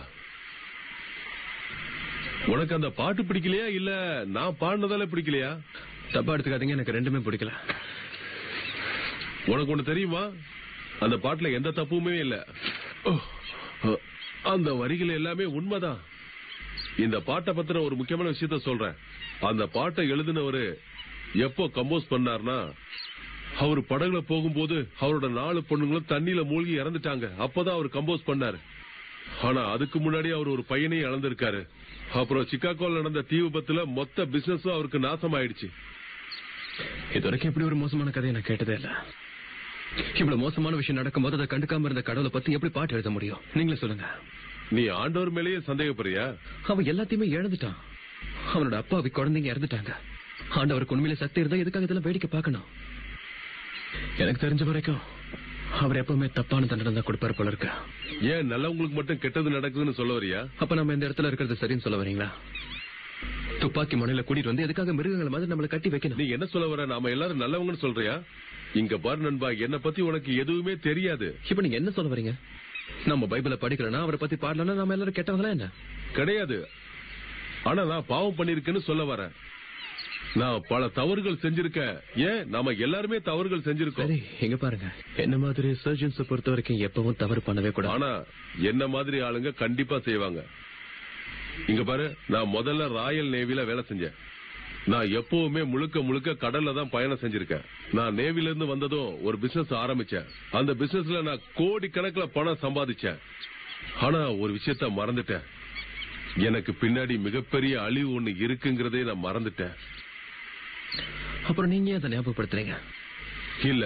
உனக்கு அந்த பாட்டு பிடிக்கலையா இல்ல நான் பாடினதால பிடிக்கலையா தப்பா எடுத்துக்காதீங்க எனக்கு ரெண்டுமே பிடிக்கல உனக்கு ஒண்ணு தெரியுமா அந்த பாட்டுல எந்த தப்புமே இல்ல ஓ, அ, அந்த வரிகள் எல்லாமே உண்மைதான் இந்த பாட்டை பத்தின ஒரு முக்கியமான விஷயத்த சொல்றேன் அந்த பாட்டை எழுதினவரு எப்போ கம்போஸ் பண்ணார்னா அவர் படகுல போகும்போது அவரோட நாலு பொண்ணுங்களும் தண்ணியில மூழ்கி இறந்துட்டாங்க அப்பதான் அவர் கம்போஸ் பண்ணாரு ஆனா அதுக்கு முன்னாடி அவர் ஒரு பையனையும் இழந்திருக்காரு அப்புறம் சிக்காகோல நடந்த தீ விபத்துல மொத்த பிசினஸும் அவருக்கு நாசமாயிடுச்சு இது வரைக்கும் இப்படி ஒரு மோசமான கதையை நான் கேட்டதே இல்ல இவ்வளவு மோசமான விஷயம் நடக்கும்போது அதை கண்டுக்காம இருந்த கடவுளை பத்தி எப்படி பாட்டு எழுத முடியும் நீங்களே சொல்லுங்க நீ ஆண்டவர் மேலேயே சந்தேகப்படுறியா அவன் எல்லாத்தையுமே இழந்துட்டான் அவனோட அப்பாவி குழந்தைங்க இறந்துட்டாங்க ஆண்டவருக்கு உண்மையிலே சக்தி இருந்தா எதுக்காக இதெல்லாம் வேடிக்கை பார்க்கணும் எனக்கு தெரிஞ்ச வரைக்கும் அவர் எப்பவுமே தப்பான தண்டனை தான் கொடுப்பாரு போல இருக்கு ஏன் நல்லவங்களுக்கு மட்டும் கெட்டது நடக்குதுன்னு சொல்ல வரியா அப்ப நம்ம இந்த இடத்துல இருக்கிறது சரின்னு சொல்ல வரீங்களா துப்பாக்கி முனையில கூட்டிட்டு வந்து எதுக்காக மிருகங்களை மாதிரி நம்மளை கட்டி வைக்கணும் நீ என்ன சொல்ல வர நாம எல்லாரும் நல்லவங்கன்னு சொல்றியா இங்க பாரு நண்பா என்ன பத்தி உனக்கு எதுவுமே தெரியாது இப்ப நீங்க என்ன சொல்ல வரீங்க நம்ம பைபிளை படிக்கலனா அவரை பத்தி பாடலன்னா நாம எல்லாரும் கெட்டவங்களா என்ன கிடையாது ஆனா நான் பாவம் பண்ணிருக்கேன்னு சொல்ல வரேன் நான் பல தவறுகள் செஞ்சிருக்கேன் ஏன் நாம எல்லாருமே தவறுகள் செஞ்சிருக்கோம் சரி எங்க பாருங்க என்ன மாதிரி சர்ஜன்ஸ் பொறுத்த வரைக்கும் எப்பவும் தவறு பண்ணவே கூடாது ஆனா என்ன மாதிரி ஆளுங்க கண்டிப்பா செய்வாங்க இங்க பாரு நான் முதல்ல ராயல் நேவில வேலை செஞ்சேன் நான் எப்பவுமே முழுக்க முழுக்க கடல்ல தான் பயணம் செஞ்சிருக்கேன் நான் நேவில இருந்து வந்ததும் ஒரு பிசினஸ் ஆரம்பிச்சேன் அந்த பிசினஸ்ல நான் கோடி கணக்குல பணம் சம்பாதிச்சேன் ஆனா ஒரு விஷயத்த மறந்துட்டேன் எனக்கு பின்னாடி மிகப்பெரிய அழிவு ஒண்ணு இருக்குங்கிறதே நான் மறந்துட்டேன் அப்புறம் நீங்க ஏன் அதை ஞாபகப்படுத்துறீங்க இல்ல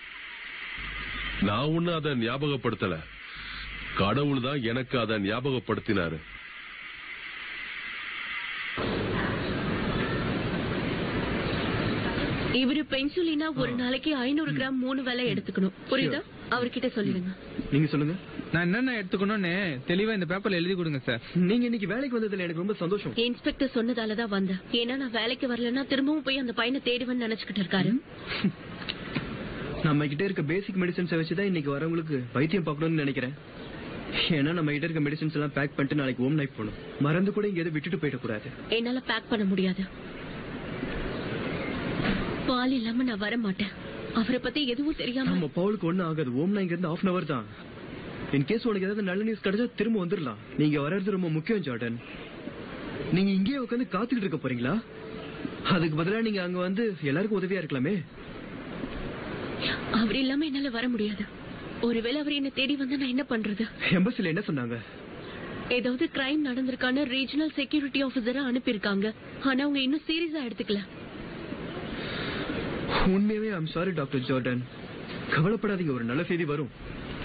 நான் ஒண்ணு அதை ஞாபகப்படுத்தல கடவுள் தான் எனக்கு அதை ஞாபகப்படுத்தினாரு இவரு பென்சுலினா ஒரு நாளைக்கு ஐநூறு கிராம் மூணு வேலை எடுத்துக்கணும் புரியுதா அவர்கிட்ட சொல்லிடுங்க நீங்க சொல்லுங்க நான் என்னென்ன எடுத்துக்கணும்னு தெளிவா இந்த பேப்பர்ல எழுதி கொடுங்க சார் நீங்க இன்னைக்கு வேலைக்கு வந்ததுல எனக்கு ரொம்ப சந்தோஷம் இன்ஸ்பெக்டர் சொன்னதால தான் வந்தேன் ஏன்னா நான் வேலைக்கு வரலன்னா திரும்பவும் போய் அந்த பையனை தேடுவேன்னு நினைச்சுக்கிட்டு இருக்காரு நம்ம கிட்ட இருக்க பேசிக் மெடிசன்ஸை வச்சுதான் இன்னைக்கு வரவங்களுக்கு வைத்தியம் பார்க்கணும்னு நினைக்கிறேன் ஏன்னா நம்ம கிட்ட இருக்க மெடிசன்ஸ் எல்லாம் பேக் பண்ணிட்டு நாளைக்கு ஹோம் நைட் போகணும் மறந்து கூட இங்க எதுவும் விட்டுட்டு போயிடக்கூடாது என்னால பேக் பண்ண முடியாது பால் இல்லாம நான் வர மாட்டேன் அவரை பத்தி எதுவும் தெரியாம நம்ம பவுலுக்கு ஒண்ணும் ஆகாது ஓம் இங்க இருந்து ஹாஃப் அவர் தான் இன் கேஸ் உனக்கு ஏதாவது நல்ல நியூஸ் கிடைச்சா திரும்ப வந்துடலாம் நீங்க வர்றது ரொம்ப முக்கியம் ஜார்டன் நீங்க இங்கேயே உட்காந்து காத்துக்கிட்டு இருக்க போறீங்களா அதுக்கு பதிலா நீங்க அங்க வந்து எல்லாருக்கும் உதவியா இருக்கலாமே அவர் இல்லாம என்னால வர முடியாது ஒருவேளை அவர் என்ன தேடி வந்தா நான் என்ன பண்றது எம்பசில என்ன சொன்னாங்க ஏதாவது கிரைம் நடந்திருக்கான ரீஜனல் செக்யூரிட்டி ஆபீசரை அனுப்பியிருக்காங்க ஆனா அவங்க இன்னும் சீரியஸா எடுத்துக்கல உண்மையாவே ஐம் சாரி டாக்டர் ஜார்டன் கவலைப்படாதீங்க ஒரு நல்ல செய்தி வரும்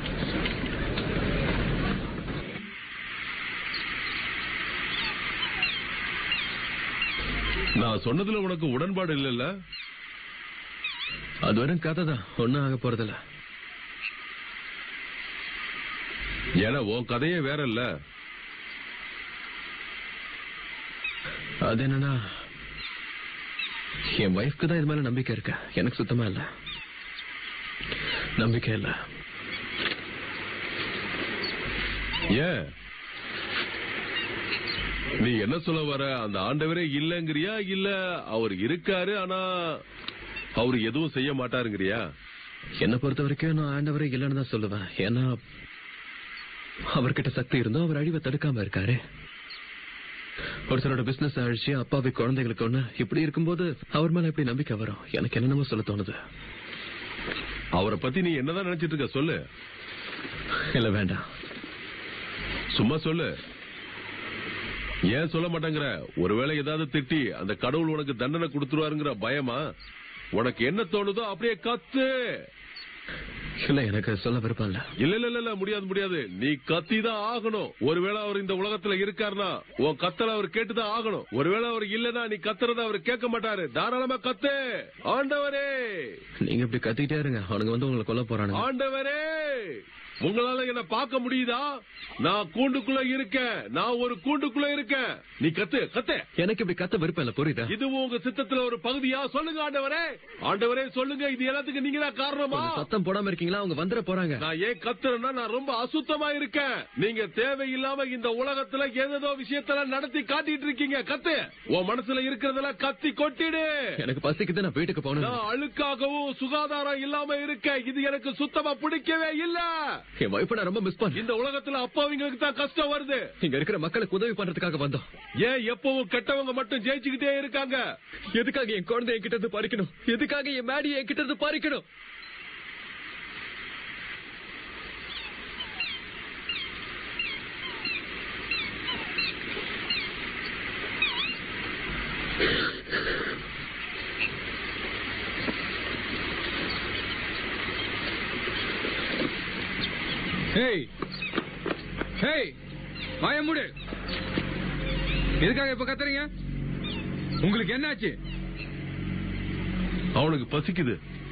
நான் சொன்னதுல உனக்கு உடன்பாடு இல்லல்ல அது வரும் கதை தான் ஒன்னும் ஆக போறதில்ல ஏன்னா உன் கதையே வேற இல்ல அது என்னன்னா என் ஒய்ஃப்க்கு தான் இது மேல நம்பிக்கை இருக்கு எனக்கு சுத்தமா இல்ல நம்பிக்கை இல்ல ஏன் நீ என்ன சொல்ல வர அந்த ஆண்டவரே இல்லங்கிறியா இல்ல அவர் இருக்காரு ஆனா அவர் எதுவும் செய்ய மாட்டாருங்கிறியா என்ன பொறுத்த வரைக்கும் நான் ஆண்டவரே இல்லைன்னு தான் சொல்லுவேன் ஏன்னா அவர்கிட்ட சக்தி இருந்தும் அவர் அழிவை தடுக்காம இருக்காரு ஒருத்தரோட பிசினஸ் அழிச்சு அப்பாவி குழந்தைகளுக்கு ஒண்ணு இப்படி இருக்கும்போது அவர் மேல எப்படி நம்பிக்கை வரும் எனக்கு என்னென்னமோ சொல்ல தோணுது அவரை பத்தி நீ என்னதான் நினைச்சிட்டு இருக்க சொல்லு இல்ல வேண்டாம் சும்மா சொல்லு ஏன் சொல்ல மாட்டேங்கிற ஒருவேளை ஏதாவது திட்டி அந்த கடவுள் உனக்கு தண்டனை கொடுத்துருவாருங்கிற பயமா உனக்கு என்ன தோணுதோ அப்படியே கத்து இல்ல எனக்கு சொல்ல விருப்பம் இல்ல இல்ல இல்ல இல்ல, இல்ல முடியாது முடியாது நீ கத்தி தான் ஆகணும் ஒருவேளை அவர் இந்த உலகத்துல இருக்காருன்னா உன் கத்தல அவர் கேட்டுதான் ஆகணும் ஒருவேளை அவர் இல்லனா நீ கத்துறத அவர் கேட்க மாட்டாரு தாராளமா கத்து ஆண்டவரே நீங்க இப்படி கத்திக்கிட்டே இருங்க அவனுங்க வந்து உங்களை கொல்ல போறானுங்க ஆண்டவரே உங்களால என்ன பார்க்க முடியுதா நான் கூண்டுக்குள்ள இருக்கேன் நான் ஒரு கூண்டுக்குள்ள இருக்கேன் நீ கத்து கத்து எனக்கு இப்படி கத்த விருப்பம் இல்ல புரியுதா இதுவும் உங்க சித்தத்துல ஒரு பகுதியா சொல்லுங்க ஆண்டவரே ஆண்டவரே சொல்லுங்க இது எல்லாத்துக்கும் நீங்க தான் காரணமா கொஞ்சம் சத்தம் போடாம இருக்கீங்களா அவங்க வந்துட போறாங்க நான் ஏன் கத்துறேன்னா நான் ரொம்ப அசுத்தமா இருக்கேன் நீங்க தேவையில்லாம இந்த உலகத்துல ஏதேதோ விஷயத்துல நடத்தி காட்டிட்டு இருக்கீங்க கத்து உன் மனசுல இருக்கிறதெல்லாம் கத்தி கொட்டிடு எனக்கு பசிக்குது நான் வீட்டுக்கு போகணும் நான் அழுக்காகவும் சுகாதாரம் இல்லாம இருக்கேன் இது எனக்கு சுத்தமா பிடிக்கவே இல்ல என் வைஃப் நான் ரொம்ப மிஸ் பண்ணேன் இந்த உலகத்துல அப்பாவிங்களுக்கு தான் கஷ்டம் வருது இங்க இருக்கிற மக்களுக்கு உதவி பண்றதுக்காக வந்தோம் ஏன் எப்பவும் கெட்டவங்க மட்டும் ஜெயிச்சுக்கிட்டே இருக்காங்க எதுக்காக என் குழந்தை என்கிட்ட இருந்து பறிக்கணும் எதுக்காக என் மேடி என்கிட்ட இருந்து பறிக்கணும் ஹேய் ஹேய் வாய மூடு எதுக்காக இப்ப கத்துறீங்க உங்களுக்கு என்னாச்சு அவனுக்கு பசிக்குது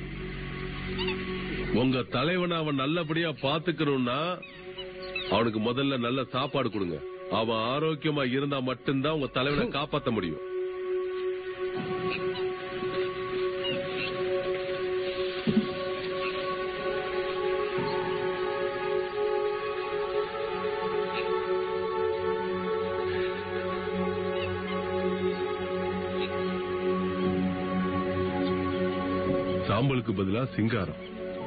உங்க தலைவனை அவன் நல்லபடியா பாத்துக்கணும்னா அவனுக்கு முதல்ல நல்ல சாப்பாடு கொடுங்க அவன் ஆரோக்கியமா இருந்தா மட்டும்தான் உங்க தலைவனை காப்பாத்த முடியும் சாம்பலுக்கு பதிலா சிங்காரம்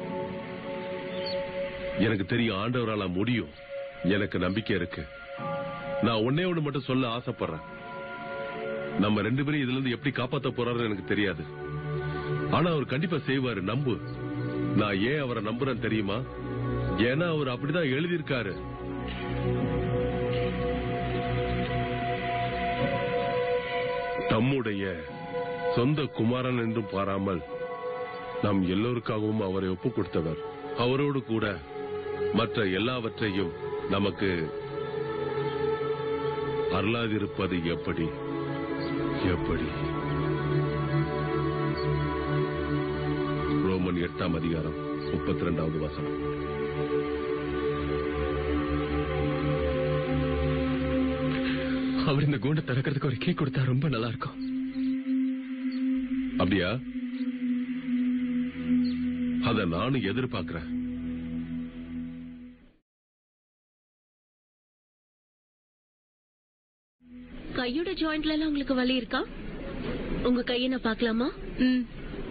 எனக்கு தெரியும் ஆண்டவரால முடியும் எனக்கு நம்பிக்கை இருக்கு நான் ஒன்னே ஒண்ணு மட்டும் சொல்ல ஆசைப்படுறேன் நம்ம ரெண்டு பேரும் இதுல இருந்து எப்படி காப்பாத்த போறாருன்னு எனக்கு தெரியாது ஆனா அவர் கண்டிப்பா செய்வாரு நம்பு நான் ஏன் அவரை நம்புறேன் தெரியுமா ஏன்னா அவர் அப்படிதான் எழுதியிருக்காரு தம்முடைய சொந்த குமாரன் என்றும் பாராமல் நம் எல்லோருக்காகவும் அவரை ஒப்புக் கொடுத்தவர் அவரோடு கூட மற்ற எல்லாவற்றையும் நமக்கு அருளாதிருப்பது எப்படி எப்படி ரோமன் எட்டாம் அதிகாரம் முப்பத்தி ரெண்டாவது வசனம் அவர் இந்த கூண்டை திறக்கிறதுக்கு ஒரு கீ கொடுத்தா ரொம்ப நல்லா இருக்கும் அப்படியா அத நானும் எதிர்பார்க்கிறேன் கையோட ஜாயிண்ட்ல எல்லாம் உங்களுக்கு வலி இருக்கா உங்க கையை நான் பார்க்கலாமா ம்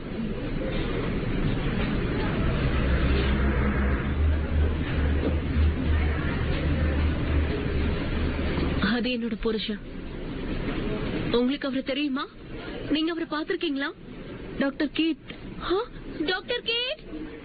அது என்னோட புருஷன் உங்களுக்கு அவரை தெரியுமா நீங்க அவரை பாத்திருக்கீங்களா டாக்டர் கீட் ஆ, டாக்டர் கீட்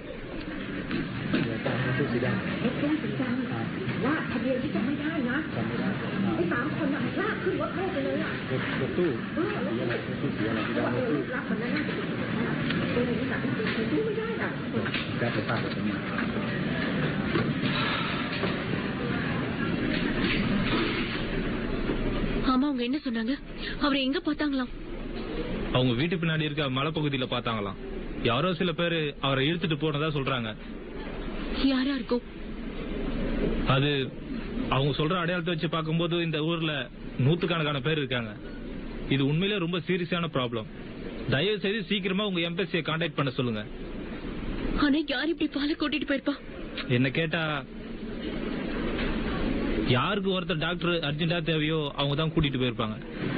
ஆமா அவங்க என்ன சொன்னாங்க அவரை எங்க பார்த்தாங்களாம் அவங்க வீட்டு பின்னாடி இருக்க மலைப்பகுதியில பார்த்தாங்களாம் யாரோ சில பேரு அவரை இழுத்துட்டு போனதா சொல்றாங்க யாரா இருக்கும் அது அவங்க சொல்ற அடையாளத்தை வச்சு பார்க்கும்போது இந்த ஊர்ல நூத்துக்கணக்கான பேர் இருக்காங்க இது உண்மையிலே ரொம்ப சீரியஸான ப்ராப்ளம் தயவு செய்து சீக்கிரமா உங்க எம்பசியை கான்டாக்ட் பண்ண சொல்லுங்க ஆனா யார் இப்படி பாலை கூட்டிட்டு போயிருப்பா என்ன கேட்டா யாருக்கு ஒருத்தர் டாக்டர் அர்ஜென்டா தேவையோ அவங்க தான் கூட்டிட்டு போயிருப்பாங்க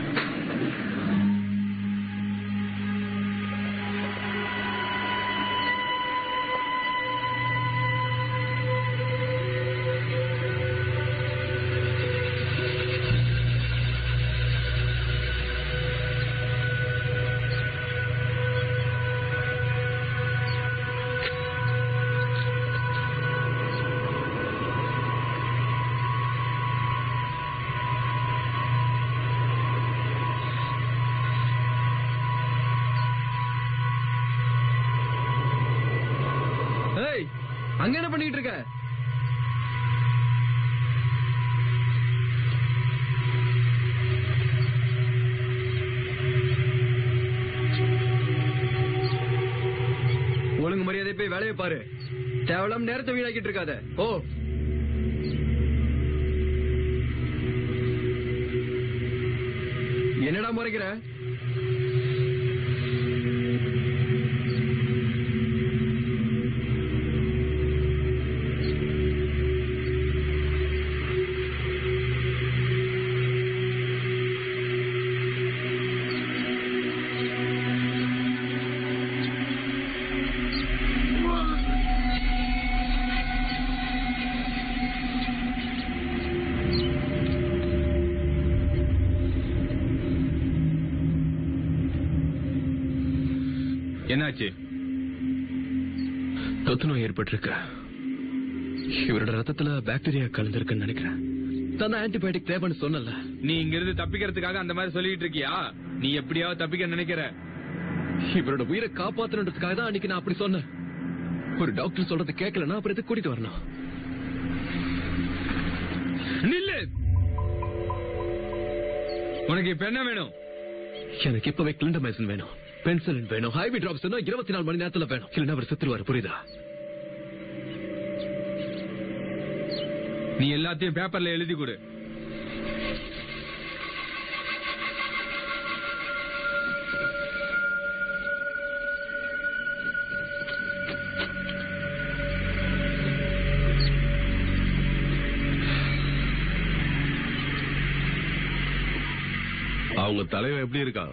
ஏய் அங்க என்ன பண்ணிட்டு இருக்க ஒழுங்கு மரியாதை போய் வேலையை பாரு தேவலாம் நேரத்தை வீணாக்கிட்டு இருக்காத ஓ என்னடா முறைக்கிற என்னாச்சு தொத்து நோய் ஏற்பட்டிருக்கு இவரோட ரத்தத்துல பாக்டீரியா கலந்திருக்குன்னு நினைக்கிறேன் தான் ஆன்டிபயோட்டிக் தேவைன்னு சொன்னல நீ இங்க இருந்து தப்பிக்கிறதுக்காக அந்த மாதிரி சொல்லிட்டு இருக்கியா நீ எப்படியாவது தப்பிக்க நினைக்கிற இவரோட உயிரை காப்பாத்தணுன்றதுக்காக தான் அன்னைக்கு நான் அப்படி சொன்னேன் ஒரு டாக்டர் சொல்றது கேட்கலன்னா அப்புறம் எதுக்கு கூட்டிட்டு வரணும் நில்லு உனக்கு இப்ப என்ன வேணும் எனக்கு இப்பவே கிளிண்டமைசன் வேணும் பென்சிலின் வேணும் ஹைவி டிராப்ஸ் வேணும் இருபத்தி நாலு மணி நேரத்துல வேணும் இல்லைன்னா அவர் செத்துருவாரு புரியுதா நீ எல்லாத்தையும் பேப்பர்ல எழுதி கொடு அவங்க தலைவன் எப்படி இருக்கான்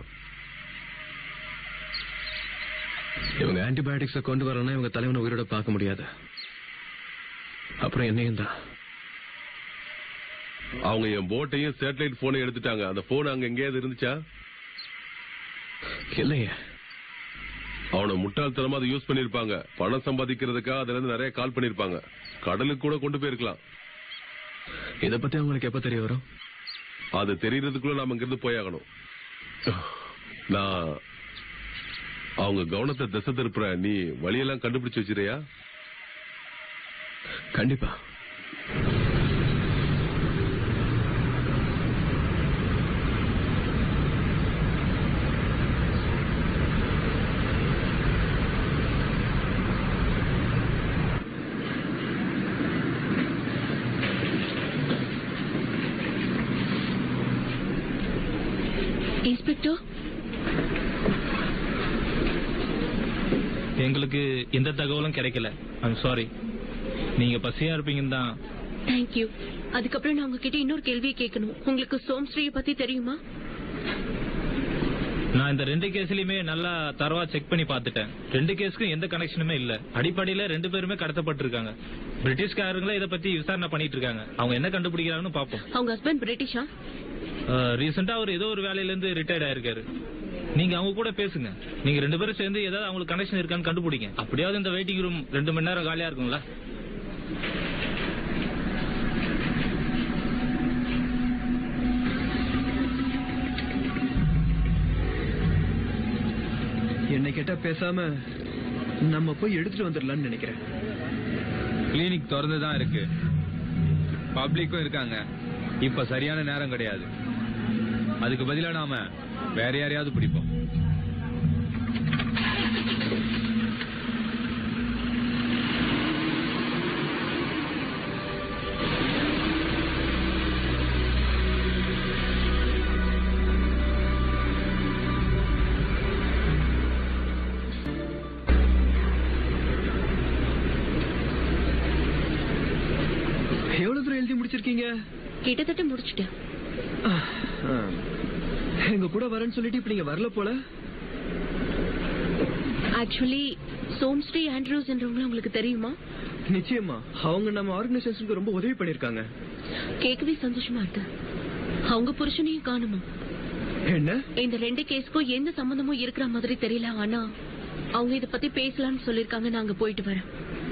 இவங்க ஆன்டிபயோட்டிக்ஸ கொண்டு வரலன்னா இவங்க தலைவனை உயிரோட பார்க்க முடியாது அப்புறம் என்னையும் தான் அவங்க என் போட்டையும் சேட்டலைட் போனையும் எடுத்துட்டாங்க அந்த போன் அங்க எங்கேயாவது இருந்துச்சா இல்லையே அவனை முட்டாள்தனமா அதை யூஸ் பண்ணிருப்பாங்க பணம் சம்பாதிக்கிறதுக்காக அதுல இருந்து நிறைய கால் பண்ணிருப்பாங்க கடலுக்கு கூட கொண்டு போயிருக்கலாம் இத பத்தி அவங்களுக்கு எப்ப தெரிய வரும் அது தெரியறதுக்குள்ள நாம இங்கிருந்து போயாகணும் நான் அவங்க கவனத்தை திசை திருப்புற நீ வழியெல்லாம் கண்டுபிடிச்சு வச்சிருயா கண்டிப்பா இன்ஸ்பெக்டர் எங்களுக்கு எந்த தகவலும் கிடைக்கல ஐம் சாரி நீங்க பசியா இருப்பீங்கன்னு தான் தேங்க்யூ அதுக்கப்புறம் நான் உங்ககிட்ட இன்னொரு கேள்வியை கேட்கணும் உங்களுக்கு சோம்ஸ்ரீயை பத்தி தெரியுமா நான் இந்த ரெண்டு கேஸ்லயுமே நல்லா தரவா செக் பண்ணி பார்த்துட்டேன் ரெண்டு கேஸ்க்கும் எந்த கனெக்ஷனுமே இல்ல அடிப்படையில ரெண்டு பேருமே கடத்தப்பட்டிருக்காங்க பிரிட்டிஷ்காரங்களே இத பத்தி விசாரணை பண்ணிட்டு இருக்காங்க அவங்க என்ன கண்டுபிடிக்கிறாங்கன்னு பாப்போம் அவங்க ஹஸ்பண்ட் பிரிட்டிஷா ரீசெண்டா அவர் ஏதோ ஒரு வேலையில இருந்து ரிட்டையர்ட் ஆயிருக்காரு நீங்க அவங்க கூட பேசுங்க நீங்க ரெண்டு பேரும் சேர்ந்து ஏதாவது அவங்களுக்கு கனெக்ஷன் இருக்கான்னு கண்டுபிடிங்க அப்படியாவது இந்த வெயிட்டிங் ரூம் ரெண்டு மணி நேரம் காலியா இருக்குங்களா என்னை கேட்டா பேசாம நம்ம போய் எடுத்துட்டு வந்துடலாம்னு நினைக்கிறேன் கிளினிக் திறந்து தான் இருக்கு பப்ளிக்கும் இருக்காங்க இப்ப சரியான நேரம் கிடையாது அதுக்கு பதிலா நாம வேற யாரையாவது பிடிப்போம் எவ்வளவு தூரம் எழுதி முடிச்சிருக்கீங்க கிட்டத்தட்ட முடிச்சிட்டேன் ஆ. எங்க கூட வரேன்னு சொல்லிட்டு இப்ப நீங்க வரல போல ஆக்சுவலி சோம்ஸ்ரீ ஆண்ட்ரூஸ் என்றவங்க உங்களுக்கு தெரியுமா நிச்சயமா அவங்க நம்ம ஆர்கனைசேஷனுக்கு ரொம்ப உதவி பண்ணிருக்காங்க கேட்கவே சந்தோஷமா இருக்கு அவங்க புருஷனையும் காணுமா என்ன இந்த ரெண்டு கேஸ்க்கும் எந்த சம்பந்தமும் இருக்கிற மாதிரி தெரியல ஆனா அவங்க இத பத்தி பேசலாம்னு சொல்லிருக்காங்க நாங்க போயிட்டு வரேன்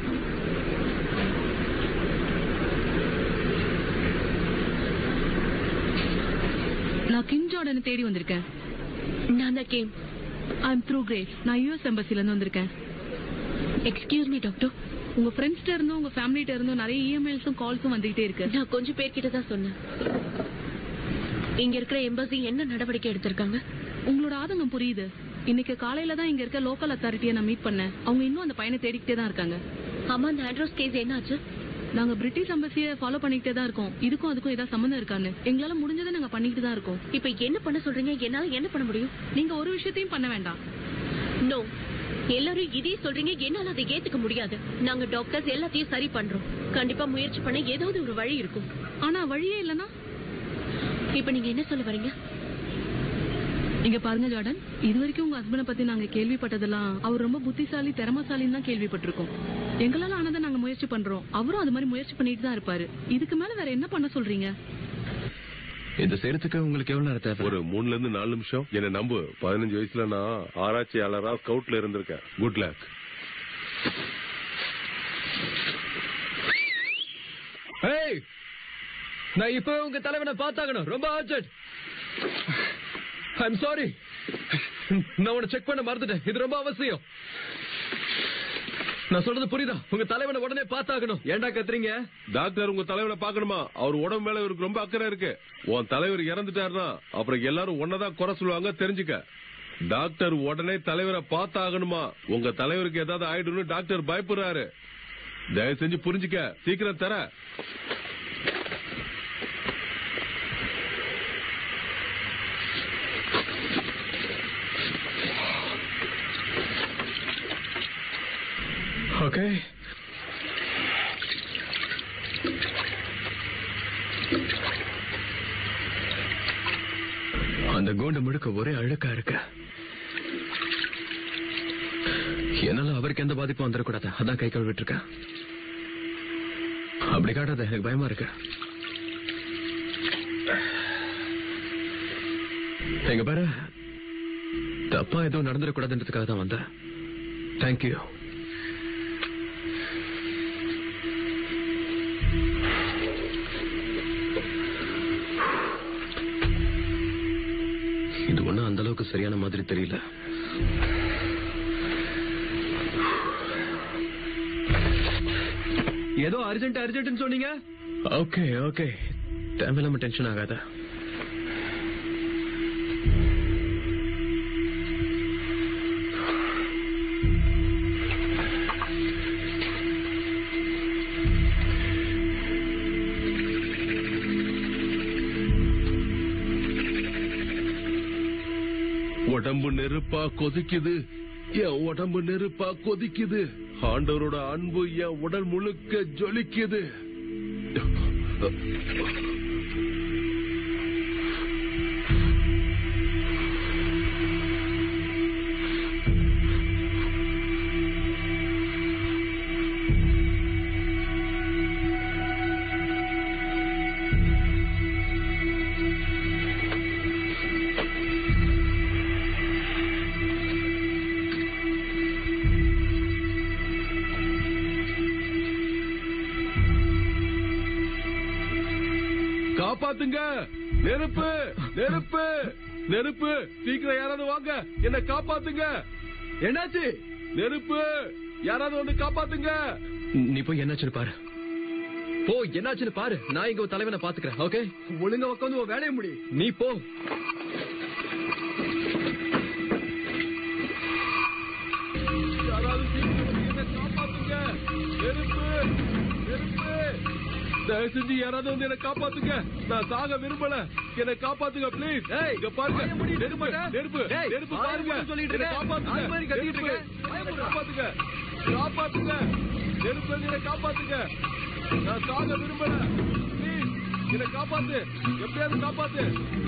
நான் கிம் ஜார்டனை தேடி வந்திருக்கேன் நான் தான் came I am through grace நான் யூஎஸ் எம்பசில இருந்து வந்திருக்கேன் எக்ஸ்கியூஸ் மீ டாக்டர் உங்க ஃப்ரெண்ட்ஸ்ட இருந்தும் உங்க ஃபேமிலிட்ட இருந்தும் நிறைய இமெயில்ஸும் கால்ஸும் வந்துகிட்டே இருக்கு நான் கொஞ்சம் பேர்கிட்ட தான் சொன்னேன் இங்க இருக்கிற எம்பசி என்ன நடவடிக்கை எடுத்திருக்காங்க உங்களோட ஆதங்கம் புரியுது இன்னைக்கு காலையில தான் இங்க இருக்க லோக்கல் அத்தாரிட்டியை நான் மீட் பண்ணேன் அவங்க இன்னும் அந்த பையனை தேடிக்கிட்டே தான் இருக்காங்க ஆமா அந்த ஆண்ட்ரோஸ் கேஸ் என்னாச்சு நாங்க பிரிட்டிஷ் எம்பசியை ஃபாலோ பண்ணிக்கிட்டே தான் இருக்கோம் இதுக்கும் அதுக்கும் ஏதாவது சம்மந்தம் இருக்கான்னு எங்களால முடிஞ்சதை நாங்க பண்ணிக்கிட்டு தான் இருக்கோம் இப்ப என்ன பண்ண சொல்றீங்க என்னால என்ன பண்ண முடியும் நீங்க ஒரு விஷயத்தையும் பண்ண வேண்டாம் நோ எல்லாரும் இதே சொல்றீங்க என்னால அதை ஏத்துக்க முடியாது நாங்க டாக்டர்ஸ் எல்லாத்தையும் சரி பண்றோம் கண்டிப்பா முயற்சி பண்ண ஏதாவது ஒரு வழி இருக்கும் ஆனா வழியே இல்லனா இப்ப நீங்க என்ன சொல்ல வரீங்க இங்க பாருங்க ஜார்டன் இது வரைக்கும் உங்க ஹஸ்பண்ட பத்தி நாங்க கேள்விப்பட்டதெல்லாம் அவர் ரொம்ப புத்திசாலி திறமசாலின்னு தான் கேள்விப்பட்டிருக்கோம் எங்களால ஆனதை நாங்க முயற்சி பண்றோம் அவரும் அது மாதிரி முயற்சி பண்ணிட்டு தான் இருப்பாரு இதுக்கு மேல வேற என்ன பண்ண சொல்றீங்க இது செய்யறதுக்கு உங்களுக்கு எவ்வளவு நேரம் தேவை ஒரு மூணுல இருந்து நாலு நிமிஷம் என்ன நம்பு பதினஞ்சு வயசுல நான் ஆராய்ச்சியாளரா ஸ்கவுட்ல இருந்திருக்கேன் குட் லக் ஏய் நான் இப்போ உங்க தலைவனை பார்த்தாகணும் ரொம்ப அர்ஜென்ட் ஐம் சாரி நான் உன்னை செக் பண்ண மறந்துட்டேன் இது ரொம்ப அவசியம் நான் சொல்றது புரியுதா உங்க தலைவனை உடனே பார்த்தாகணும் ஏன்டா கத்துறீங்க டாக்டர் உங்க தலைவனை பார்க்கணுமா அவர் உடம்பு மேல இவருக்கு ரொம்ப அக்கறை இருக்கு உன் தலைவர் இறந்துட்டாருன்னா அப்புறம் எல்லாரும் ஒன்னதான் குறை சொல்லுவாங்க தெரிஞ்சுக்க டாக்டர் உடனே தலைவரை பார்த்தாகணுமா உங்க தலைவருக்கு ஏதாவது ஆயிடும்னு டாக்டர் பயப்படுறாரு தயவு செஞ்சு புரிஞ்சுக்க சீக்கிரம் தர ஓகே அந்த கோண்டு முழுக்க ஒரே அழுக்கா இருக்கு என்னால அவருக்கு எந்த பாதிப்பும் வந்துடக்கூடாது அதான் கை கழுவிட்டு இருக்கேன் அப்படி காட்டாத எனக்கு பயமா இருக்கு எங்க பாரு தப்பா எதுவும் நடந்துடக்கூடாதுன்றதுக்காக தான் வந்தேன் தேங்க்யூ இது ஒண்ணும் அந்த அளவுக்கு சரியான மாதிரி தெரியல ஏதோ அர்ஜென்ட் அர்ஜென்ட்னு சொன்னீங்க ஓகே ஓகே தேவையில்லாம டென்ஷன் ஆகாத உடம்பு நெருப்பா கொதிக்குது என் உடம்பு நெருப்பா கொதிக்குது ஆண்டவரோட அன்பு என் உடல் முழுக்க ஜொலிக்குது காப்பாத்துங்க நெருப்பு நெருப்பு நெருப்பு சீக்கிரம் யாராவது வாங்க என்ன காப்பாத்துங்க என்னாச்சு நெருப்பு யாராவது வந்து காப்பாத்துங்க நீ போய் என்னாச்சுன்னு பாரு போ என்னாச்சுன்னு பாரு நான் இங்க உன் தலைவனை பாத்துக்கிறேன் ஓகே ஒழுங்கா உட்காந்து உன் வேலையை முடி நீ போ யாராவது சீக்கிரம் வந்து என்ன காப்பாத்துங்க நெருப்பு நெருப்பு தயவு செஞ்சு யாராவது வந்து என்ன காப்பாத்துங்க நான் சாக விரும்பல என்ன காப்பாத்துங்க ப்ளீஸ் இங்க பாருங்க நெருப்பு நெருப்பு டேய், நெருப்பு வாயை பாருங்க மூடு சொல்லிட்டு என்னை இருக்க. காப்பாத்துங்க ஆள் மாதிரி கத்திட்டு நெருப்பு, இருக்க. வாயை என்னை மூடு. காப்பாத்துங்க காப்பாத்துங்க நெருப்பு வந்து என்னை காப்பாத்துங்க நான் சாக விரும்பல ப்ளீஸ் என்னை காப்பாத்து எப்படியாவது காப்பாத்து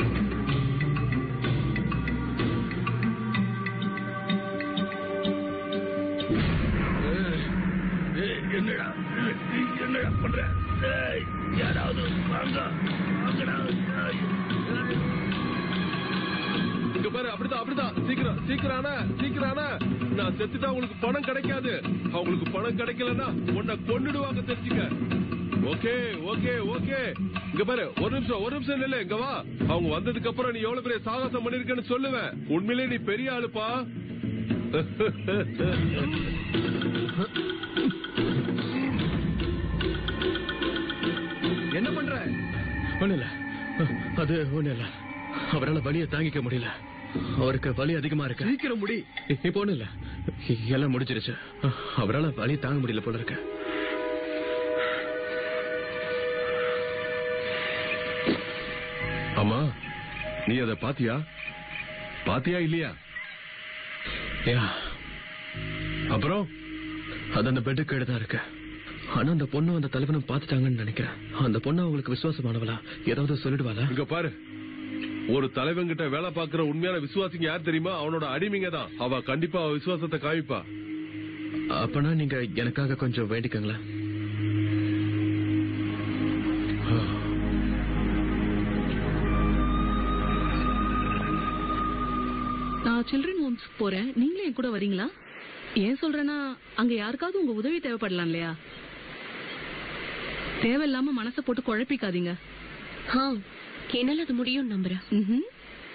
என்னடா என்னடா பண்ற யாராவது வாங்க வாங்கடா இங்க பாரு அப்படிதான் அப்படிதான் சீக்கிரம் சீக்கிரம் ஆனா, சீக்கிரம் ஆனா. நான் செத்துட்டா உங்களுக்கு பணம் கிடைக்காது அவங்களுக்கு பணம் கிடைக்கலன்னா உன்னை கொன்னுடுவாங்க தெரிஞ்சுக்க ஓகே ஓகே ஓகே இங்க பாரு ஒரு நிமிஷம் ஒரு நிமிஷம் இல்ல இங்க வா அவங்க வந்ததுக்கு அப்புறம் நீ எவ்வளவு பெரிய சாகசம் பண்ணிருக்கேன்னு சொல்லுவேன் உண்மையிலேயே நீ பெரிய ஆளுப்பா என்ன பண்ற ஒண்ணு இல்ல அது ஒண்ணு இல்ல அவரால் வலியை தாங்கிக்க முடியல அவருக்கு வலி அதிகமா இருக்கு சீக்கிரம் முடி இப்ப ஒண்ணு இல்ல எல்லாம் முடிஞ்சிருச்சு அவரால் வலி தாங்க முடியல போல இருக்கு ஆமா நீ அத பாத்தியா பாத்தியா இல்லையா யா அப்புறம் அது அந்த பெட்டு கீழே தான் இருக்கு ஆனா அந்த பொண்ணு அந்த தலைவனும் பாத்துட்டாங்கன்னு நினைக்கிறேன் அந்த பொண்ணு அவங்களுக்கு விசுவாசமானவளா ஏதாவது சொல்லிடுவாளா இங்க பாரு ஒரு தலைவன்கிட்ட வேலை பார்க்கிற உண்மையான விசுவாசிங்க யார் தெரியுமா அவனோட அடிமைங்க தான் அவ கண்டிப்பா அவ விசுவாசத்தை காமிப்பா அப்பனா நீங்க எனக்காக கொஞ்சம் வேண்டிக்கங்களேன் நான் சில்ட்ரன் ஹோம்ஸ் போறேன் நீங்களும் என் கூட வரீங்களா ஏன் சொல்றேன்னா அங்க யாருக்காவது உங்க உதவி தேவைப்படலாம் இல்லையா தேவையில்லாம மனசை போட்டு குழப்பிக்காதீங்க ஆ என்னால அது முடியும் நம்புறேன் ம்ஹும்.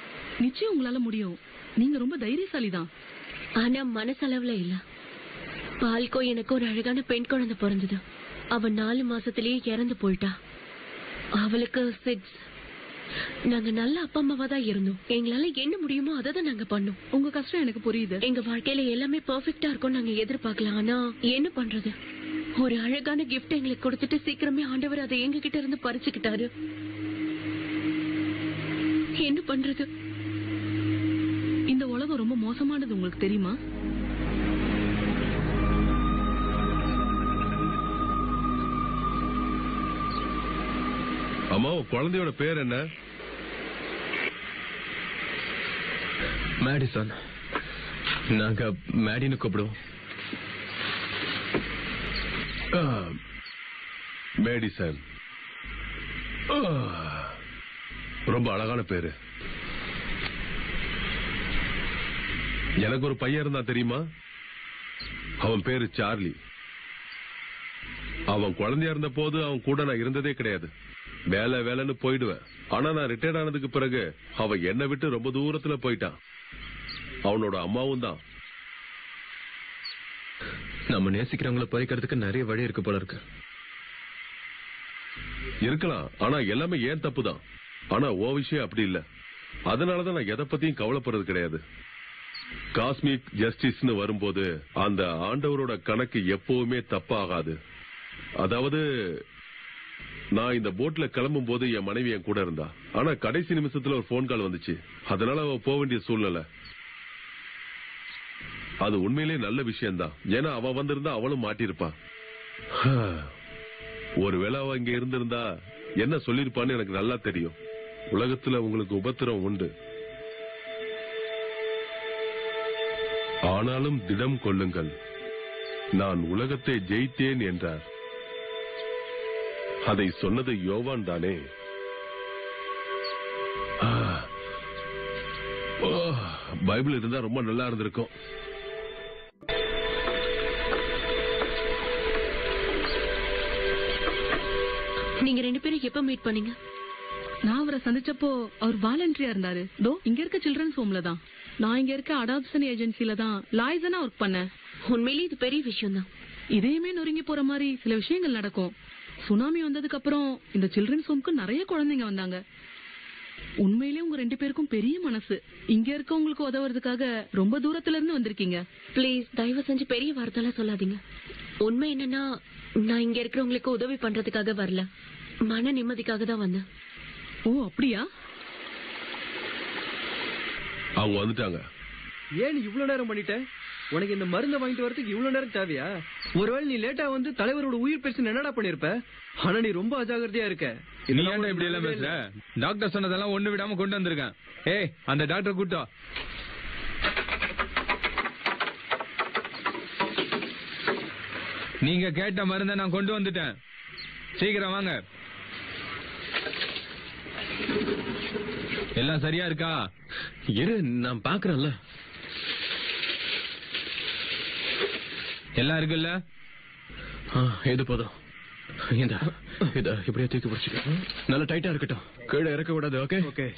நிச்சயம் உங்களால முடியும் நீங்க ரொம்ப தைரியசாலி தான் ஆனா மனசளவுல இல்ல பால்கோ எனக்கு ஒரு அழகான பெண் குழந்தை பிறந்தது அவ நாலு மாசத்திலேயே இறந்து போயிட்டா அவளுக்கு சிக்ஸ் நாங்க நல்ல அப்பா அம்மாவா தான் இருந்தோம் எங்களால என்ன முடியுமோ அதை தான் நாங்க பண்ணோம் உங்க கஷ்டம் எனக்கு புரியுது எங்க வாழ்க்கையில எல்லாமே பெர்ஃபெக்ட்டா இருக்கும் நாங்க எதிர்பார்க்கலாம் ஆனா என்ன பண்றது ஒரு அழகான gift எங்களுக்கு கொடுத்துட்டு சீக்கிரமே ஆண்டவர் அதை எங்க கிட்ட இருந்து பறிச்சுக்கிட்டாரு என்ன பண்றது இந்த உலகம் ரொம்ப மோசமானது உங்களுக்கு தெரியுமா அம்மா உன் குழந்தையோட பேர் என்ன மேடிசன் நாங்க மேடின்னு கூப்பிடுவோம் ஆ, மேடிசன் ஆ, ரொம்ப அழகான பேரு எனக்கு ஒரு பையன் இருந்தா தெரியுமா அவன் பேரு சார்லி அவன் குழந்தையா இருந்த போது அவன் கூட நான் இருந்ததே கிடையாது வேலை வேலைன்னு போயிடுவேன் ஆனா நான் ரிட்டையர்ட் ஆனதுக்கு பிறகு அவன் என்னை விட்டு ரொம்ப தூரத்துல போயிட்டான் அவனோட அம்மாவும் தான் நம்ம நேசிக்கிறவங்கள பறிக்கிறதுக்கு நிறைய வழி இருக்கு போல இருக்கு இருக்கலாம் ஆனா எல்லாமே ஏன் தப்பு தான் ஆனா ஓ விஷயம் அப்படி இல்ல அதனாலதான் நான் எதை பத்தியும் கவலைப்படுறது கிடையாது காஸ்மிக் ஜஸ்டிஸ்னு வரும்போது அந்த ஆண்டவரோட கணக்கு எப்பவுமே தப்பாகாது அதாவது நான் இந்த போட்ல கிளம்பும் போது என் மனைவி என் கூட இருந்தா ஆனா கடைசி நிமிஷத்துல ஒரு போன் கால் வந்துச்சு அதனால அவ போக வேண்டிய சூழ்நிலை அது உண்மையிலேயே நல்ல விஷயம்தான் ஏன்னா அவ வந்திருந்தா அவளும் மாட்டிருப்பா ஒருவேளை அவ இங்க இருந்திருந்தா என்ன சொல்லிருப்பான்னு எனக்கு நல்லா தெரியும் உலகத்துல உங்களுக்கு உபத்திரம் உண்டு ஆனாலும் திடம் கொள்ளுங்கள் நான் உலகத்தை ஜெயித்தேன் என்றார் அதை சொன்னது யோவான் தானே ஆ. ஓ, பைபிள் இருந்தா ரொம்ப நல்லா இருந்திருக்கும் நீங்க ரெண்டு பேரும் எப்ப மீட் பண்ணீங்க நான் அவரை சந்திச்சப்போ அவர் வாலண்டரியா இருந்தாரு தோ இங்க இருக்க சில்ட்ரன்ஸ் ஹோம்ல தான் நான் இங்க இருக்க அடாப்ஷன் ஏஜென்சில தான் லாய்ஸனா ஒர்க் பண்ணேன் உண்மையிலேயே இது பெரிய விஷயம் தான் இதயமே நொறுங்கி போற மாதிரி சில விஷயங்கள் நடக்கும் சுனாமி வந்ததுக்கு அப்புறம் இந்த சில்ட்ரன்ஸ் ஹோம்க்கு நிறைய குழந்தைங்க வந்தாங்க உண்மையிலேயே உங்க ரெண்டு பேருக்கும் பெரிய மனசு இங்க இருக்கவங்களுக்கு உதவுறதுக்காக ரொம்ப தூரத்துல இருந்து வந்திருக்கீங்க ப்ளீஸ் தயவு செஞ்சு பெரிய வார்த்தைலாம் சொல்லாதீங்க உண்மை என்னன்னா நான் இங்க இருக்கிறவங்களுக்கு உதவி பண்றதுக்காக வரல மன நிம்மதிக்காக தான் வந்தேன் ஓ அப்படியா அவங்க வந்துட்டாங்க ஏன் நீ இவ்வளவு நேரம் பண்ணிட்ட உனக்கு இந்த மருந்தை வாங்கிட்டு வரதுக்கு இவ்வளவு நேரம் தேவையா ஒருவேளை நீ லேட்டா வந்து தலைவரோட உயிர் பேசி என்னடா பண்ணிருப்ப ஆனா நீ ரொம்ப அஜாகிரதையா இருக்க நீ ஏன்டா இப்படி எல்லாம் பேசுற டாக்டர் சொன்னதெல்லாம் ஒண்ணு விடாம கொண்டு வந்திருக்கேன் ஏய் அந்த டாக்டர் கூட்டா நீங்க கேட்ட மருந்தை நான் கொண்டு வந்துட்டேன் சீக்கிரம் வாங்க எல்லாம் சரியா இருக்கா இரு நான் பாக்குறேன்ல எல்லாம் இருக்குல்ல ஆ, இது போதும் இந்த இத இப்படியே தூக்கி பிடிச்சிக்க நல்லா டைட்டா இருக்கட்டும் கீழே இறக்க விடாது ஓகே ஓகே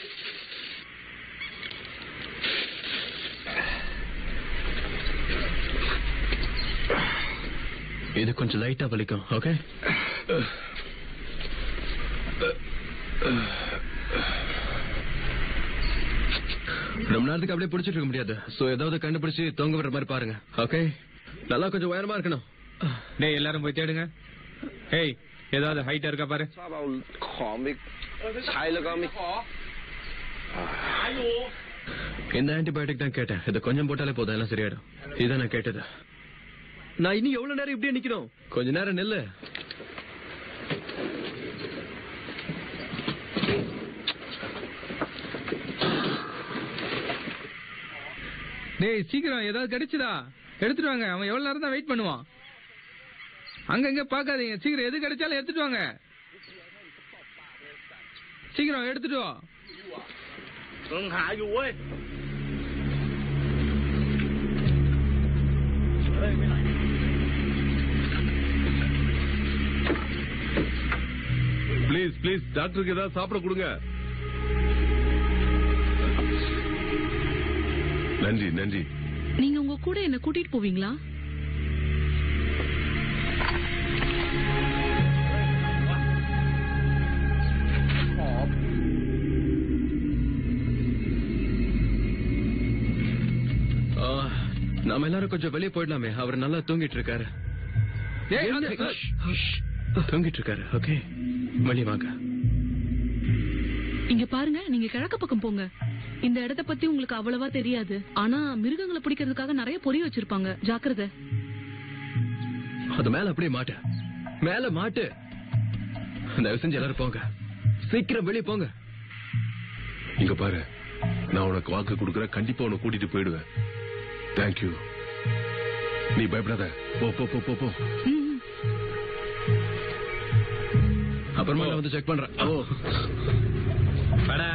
இது கொஞ்சம் லைட்டா வலிக்கும் ஓகே ரொம்ப நேரத்துக்கு அப்படியே பிடிச்சிட்டு இருக்க முடியாது சோ ஏதாவது கண்டுபிடிச்சு தொங்க விடுற மாதிரி பாருங்க ஓகே நல்லா கொஞ்சம் உயரமா இருக்கணும் டேய் எல்லாரும் போய் தேடுங்க ஏய் ஏதாவது ஹைட்டா இருக்கா பாரு ทราบเอาของไปใช้แล้วก็ไม่ இந்த ஆன்டிபயோட்டிக் தான் கேட்டேன் இதை கொஞ்சம் போட்டாலே போதும் எல்லாம் சரியாயிடும் இதான் நான் கேட்டது நான் இன்னும் எவ்வளவு நேரம் இப்படியே நிக்கணும் கொஞ்ச நேரம் நில்லு டேய் சீக்கிரம் ஏதாவது கிடைச்சுதா எடுத்துட்டு வாங்க அவன் எவ்வளவு நேரம் தான் வெயிட் பண்ணுவான் அங்க இங்க பாக்காதீங்க சீக்கிரம் எது கிடைச்சாலும் எடுத்துட்டு வாங்க சீக்கிரம் எடுத்துட்டு வா มึงหาอยู่เว้ย ப்ளீஸ் ப்ளீஸ் டாக்டருக்கு ஏதாவது சாப்பிட கொடுங்க நன்றி நன்றி நீங்க உங்க கூட என்ன கூட்டிட்டு போவீங்களா நாம எல்லாரும் கொஞ்சம் வெளியே போயிடலாமே அவர் நல்லா தூங்கிட்டு இருக்காரு ஏய், என்ன? அந்த- ஷ், தூங்கிட்டு இருக்காரு ஓகே வெளியே வாங்க இங்க பாருங்க நீங்க கிழக்கு பக்கம் போங்க இந்த இடத்த பத்தி உங்களுக்கு அவ்வளவா தெரியாது ஆனா மிருகங்களை பிடிக்கிறதுக்காக நிறைய பொறி வச்சிருப்பாங்க ஜாக்கிரதை அது மேல அப்படியே மாட்டு மேல மாட்டு தயவு செஞ்சு எல்லாரும் போங்க சீக்கிரம் வெளியே போங்க இங்க பாரு நான் உனக்கு வாக்கு கொடுக்கறேன் கண்டிப்பா உன்னை கூட்டிட்டு போயிடுவேன் தேங்க்யூ நீ பயப்படாத போ போ போ போ போ அப்புறமா நான் வந்து செக் பண்றேன் ஓ வாடா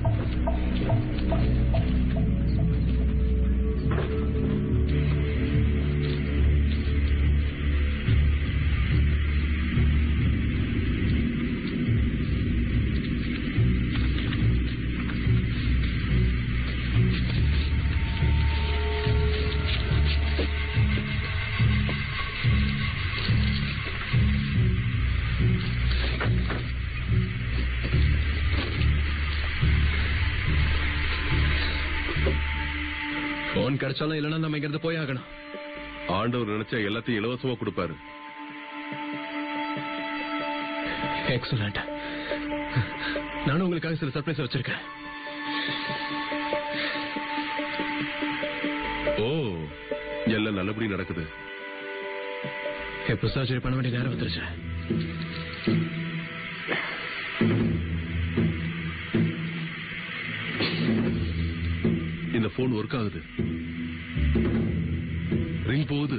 போன் கிடைச்சாலும் இல்லைன்னா நம்ம இங்க இருந்து போய் ஆகணும் ஆண்டவர் நினைச்சா எல்லாத்தையும் இலவசமா கொடுப்பாரு எக்ஸலண்ட் நானும் உங்களுக்காக சில சர்ப்ரைஸ் வச்சிருக்கேன் ஓ எல்லாம் நல்லபடி நடக்குது எப்போ சர்ஜரி பண்ண வேண்டிய நேரம் வந்துருச்சு இந்த போன் ஒர்க் ஆகுது ரிங் போகுது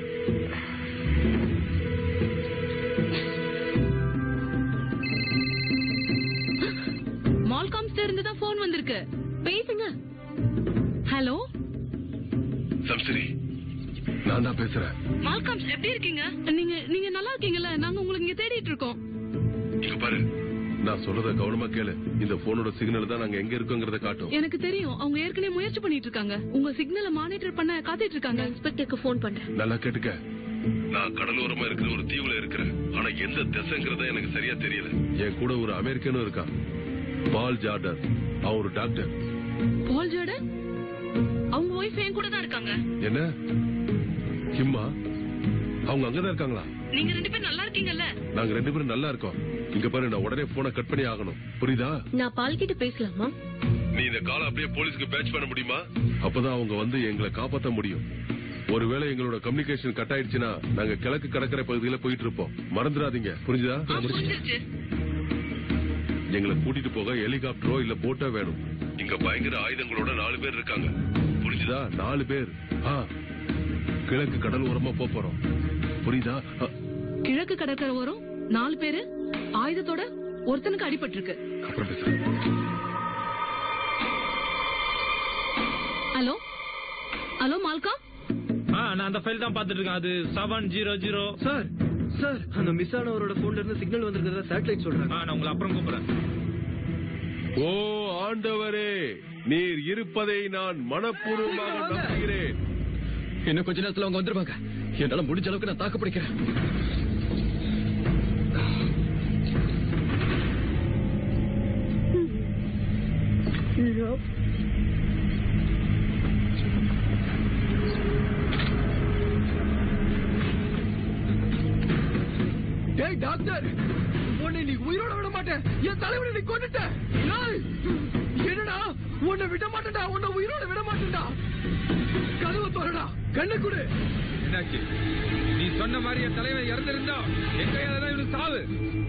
மால்காம்ஸ்ல இருந்து தான் போன் வந்திருக்கு பேசுங்க ஹலோ சம்சரி நான் தான் பேசுறேன் மால்காம்ஸ் எப்படி இருக்கீங்க நீங்க நீங்க நல்லா இருக்கீங்கல்ல நாங்க உங்களுக்கு இங்க தேடிட்டு இருக்கோம் இங்க பாரு நான் சொல்றத கவனமா கேளு இந்த போனோட சிக்னல் தான் நாங்க எங்க இருக்கோங்கிறத காட்டும் எனக்கு தெரியும் அவங்க ஏற்கனவே முயற்சி பண்ணிட்டு இருக்காங்க உங்க சிக்னலை மானிட்டர் பண்ண காத்துட்டு இருக்காங்க இன்ஸ்பெக்டருக்கு ஃபோன் பண்றேன் நல்லா கேட்டுக்க நான் கடலோரமா இருக்கிற ஒரு தீவுல இருக்கிறேன் ஆனா எந்த திசைங்கிறத எனக்கு சரியா தெரியல என் கூட ஒரு அமெரிக்கனும் இருக்கான் பால் ஜார்டர் அவன் ஒரு டாக்டர் பால் ஜார்டன் அவங்க ஒய்ஃப் என் கூட தான் இருக்காங்க என்ன கிம்மா அவங்க அங்கதான் இருக்காங்களா நீங்க ரெண்டு பேரும் நல்லா இருக்கீங்கல்ல நாங்க ரெண்டு பேரும் நல்லா இருக்கோம் இங்க பாரு நான் உடனே போனை கட் பண்ணி ஆகணும் புரியுதா நான் பால் கிட்ட பேசலாமா நீ இந்த காலை அப்படியே போலீஸ்க்கு பேட்ச் பண்ண முடியுமா அப்பதான் அவங்க வந்து எங்களை காப்பாத்த முடியும் ஒருவேளை எங்களோட கம்யூனிகேஷன் கட் ஆயிடுச்சுன்னா நாங்க கிழக்கு கடற்கரை பகுதியில போயிட்டு இருப்போம் மறந்துடாதீங்க புரிஞ்சுதா எங்களை கூட்டிட்டு போக ஹெலிகாப்டரோ இல்ல போட்டோ வேணும் இங்க பயங்கர ஆயுதங்களோட நாலு பேர் இருக்காங்க புரிஞ்சுதா நாலு பேர் ஆ கிழக்கு கடல் ஓரமா போப் போறோம் புரியுதா அ, கிழக்கு கடற்கரை ஓரம் நாலு பேரு ஆயுதத்தோட ஒருத்தனுக்கு அடிபட்டு இருக்கு அப்புறம் பேசுறேன் ஹலோ ஹலோ மால்கா ஆ நான் அந்த ஃபைல் தான் பாத்துட்டு இருக்கேன் அது seven zero zero sir sir அந்த மிஸ் ஆனவரோட போன்ல இருந்து சிக்னல் வந்திருக்கிறதா சேட்டலைட் சொல்றாங்க நான் உங்களை அப்புறம் கூப்பிடுறேன் ஓ ஆண்டவரே நீர் இருப்பதை நான் மனப்பூர்வமாக நம்புகிறேன் இன்னும் கொஞ்ச நேரத்துல அவங்க வந்துருவாங்க என்னால முடிஞ்ச அளவுக்கு நான் தாக்கு பிடிக்கிறேன் டேய் டாக்டர் உன்னை நீ உயிரோட விட மாட்டேன் என் தலைவனை நீ கொண்டுட்ட ஏய், என்னடா உன்னை விட மாட்டேன்டா உன்னை உயிரோட விட மாட்டேன்டா கதவை தோறடா கண்ணு கொடு என்னாச்சு நீ சொன்ன மாதிரி என் தலைவர் இறந்திருந்தா என் கையால தான் இவனுக்கு சாவு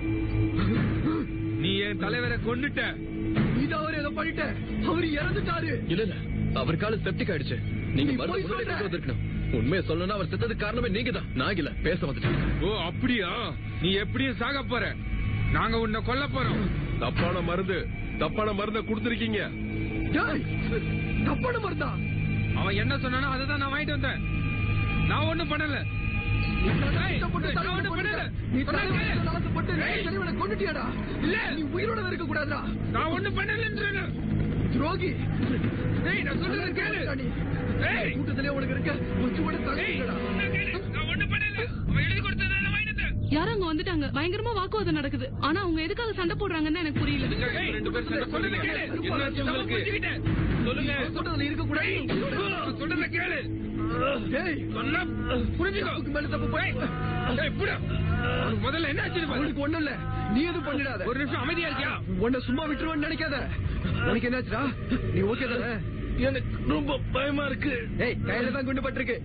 நீ என் தலைவரை கொன்னுட்ட இது அவர் ஏதோ பண்ணிட்ட அவர் இறந்துட்டாரு இல்ல இல்ல அவர் கால செப்டிக் ஆயிடுச்சு நீங்க நீ மருந்து போய் முன்னாடி சொல்ற. கொண்டு வந்திருக்கணும் உண்மையை சொல்லணும்னா அவர் செத்ததுக்கு காரணமே நீங்க தான் நான் இல்ல பேச வந்துட்டேன் ஓ அப்படியா நீ எப்படியும் சாக போற நாங்க உன்னை கொல்ல போறோம் தப்பான மருந்து தப்பான மருந்த கொடுத்திருக்கீங்க டேய் தப்பான மருந்தா அவன் என்ன சொன்னானோ அதை தான் நான் வாங்கிட்டு வந்தேன் நான் ஒண்ணும் பண்ணல நீ ஏய், கஷ்டப்பட்டு நான் தலைவனை ஒண்ணும் கொன்னுட்ட. பண்ணல. நீ சொன்னா தலைவனை கேளு. நாசப்பட்டு நீ ஏய். தலைவனை கொண்டுட்டியாடா இல்ல. நீ உயிரோட இருக்க கூடாதுடா நான் ஒண்ணும் பண்ணலன்னு சொல்லு. துரோகி ஏய் நான் சொல்றத கேளு நீ ஏய் கூட்டத்திலே உனக்கு இருக்க கொஞ்சம் கூட ஏய் தகுதிடா நான் கேளு. நான் ஒண்ணும் பண்ணல அவன் எழுதி கொடுத்ததை நான் வாங்கிட்டு வந்தேன். யாரும் அங்க வந்துட்டாங்க பயங்கரமா வாக்குவாதம் நடக்குது ஆனா அவங்க எதுக்காக சண்டை போடுறாங்கன்னு எனக்கு புரியல ஏய், ரெண்டு பேரும் சண்டை சொல்றத கேளு. என்னாச்சு உங்களுக்கு? சொல்லுங்க கூட்டத்துல இருக்க கூடாது நான் சொல்றத கேளு டேய் சொன்னா புரிஞ்சுக்கோ தப்புக்கு மேல தப்பு போய் டேய், புடி. உனக்கு முதல்ல என்ன ஆச்சு உனக்கு ஒண்ணும் இல்ல நீ எதுவும் பண்ணிடாத ஒரு நிமிஷம் அமைதியா இருக்கியா உன்னை சும்மா விட்டுருவேன்னு நினைக்காத உனக்கு என்னாச்சுடா நீ ஓகே தானே எனக்கு ரொம்ப பயமா இருக்கு ஏய் கையில தான் குண்டு பட்டிருக்கு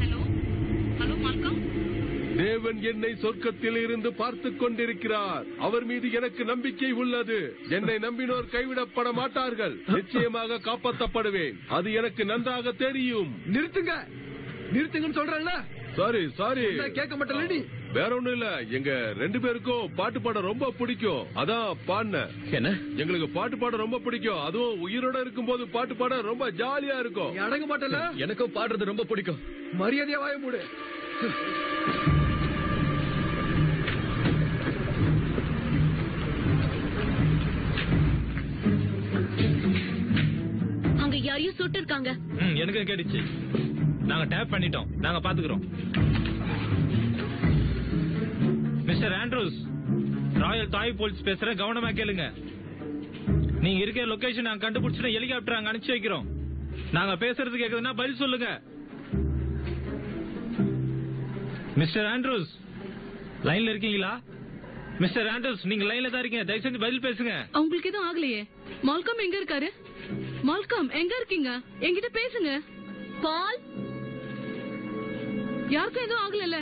தேவன் என்னை சொர்க்கத்தில் இருந்து பார்த்து கொண்டிருக்கிறார் அவர் மீது எனக்கு நம்பிக்கை உள்ளது என்னை நம்பினோர் கைவிடப்பட மாட்டார்கள் நிச்சயமாக காப்பாற்றப்படுவேன் அது எனக்கு நன்றாக தெரியும் நிறுத்துங்க நிறுத்துங்கன்னு சொல்றேன்ல சாரி சாரி நான் கேட்க மாட்டேன் நீ வேற ஒண்ணும் இல்ல எங்க ரெண்டு பேருக்கும் பாட்டு பாட ரொம்ப பிடிக்கும் அதான் பாடினேன் என்ன எங்களுக்கு பாட்டு பாட ரொம்ப பிடிக்கும் அதுவும் உயிரோட இருக்கும்போது பாட்டு பாட ரொம்ப ஜாலியா இருக்கும் நீ அடங்க மாட்டல எனக்கும் பாடுறது ரொம்ப பிடிக்கும் மரியாதையா வாய மூடு அங்க யாரையும் சுட்டு இருக்காங்க ம், எனக்கு கேட்டுச்சு நாங்க டேப் பண்ணிட்டோம் நாங்க பாத்துக்கிறோம் mister Andrews royal Thai police பேசுறேன் கவனமா கேளுங்க நீங்க இருக்கிற லொகேஷன் நாங்க கண்டுபிடிச்சுட்டு ஹெலிகாப்டர் அங்க அனுப்பிச்சு வைக்கிறோம் நாங்க பேசுறது கேக்குதுன்னா பதில் சொல்லுங்க மிஸ்டர் ஆண்ட்ரூஸ் லைன்ல இருக்கீங்களா மிஸ்டர் ஆண்ட்ரூஸ் நீங்க லைன்ல தான் இருக்கீங்க தயவு செஞ்சு பதில் பேசுங்க அவங்களுக்கு எதுவும் ஆகலையே மால்கம் எங்க இருக்காரு மால்கம் எங்க இருக்கீங்க என்கிட்ட பேசுங்க பால் யாருக்கும் எதுவும் ஆகலல்ல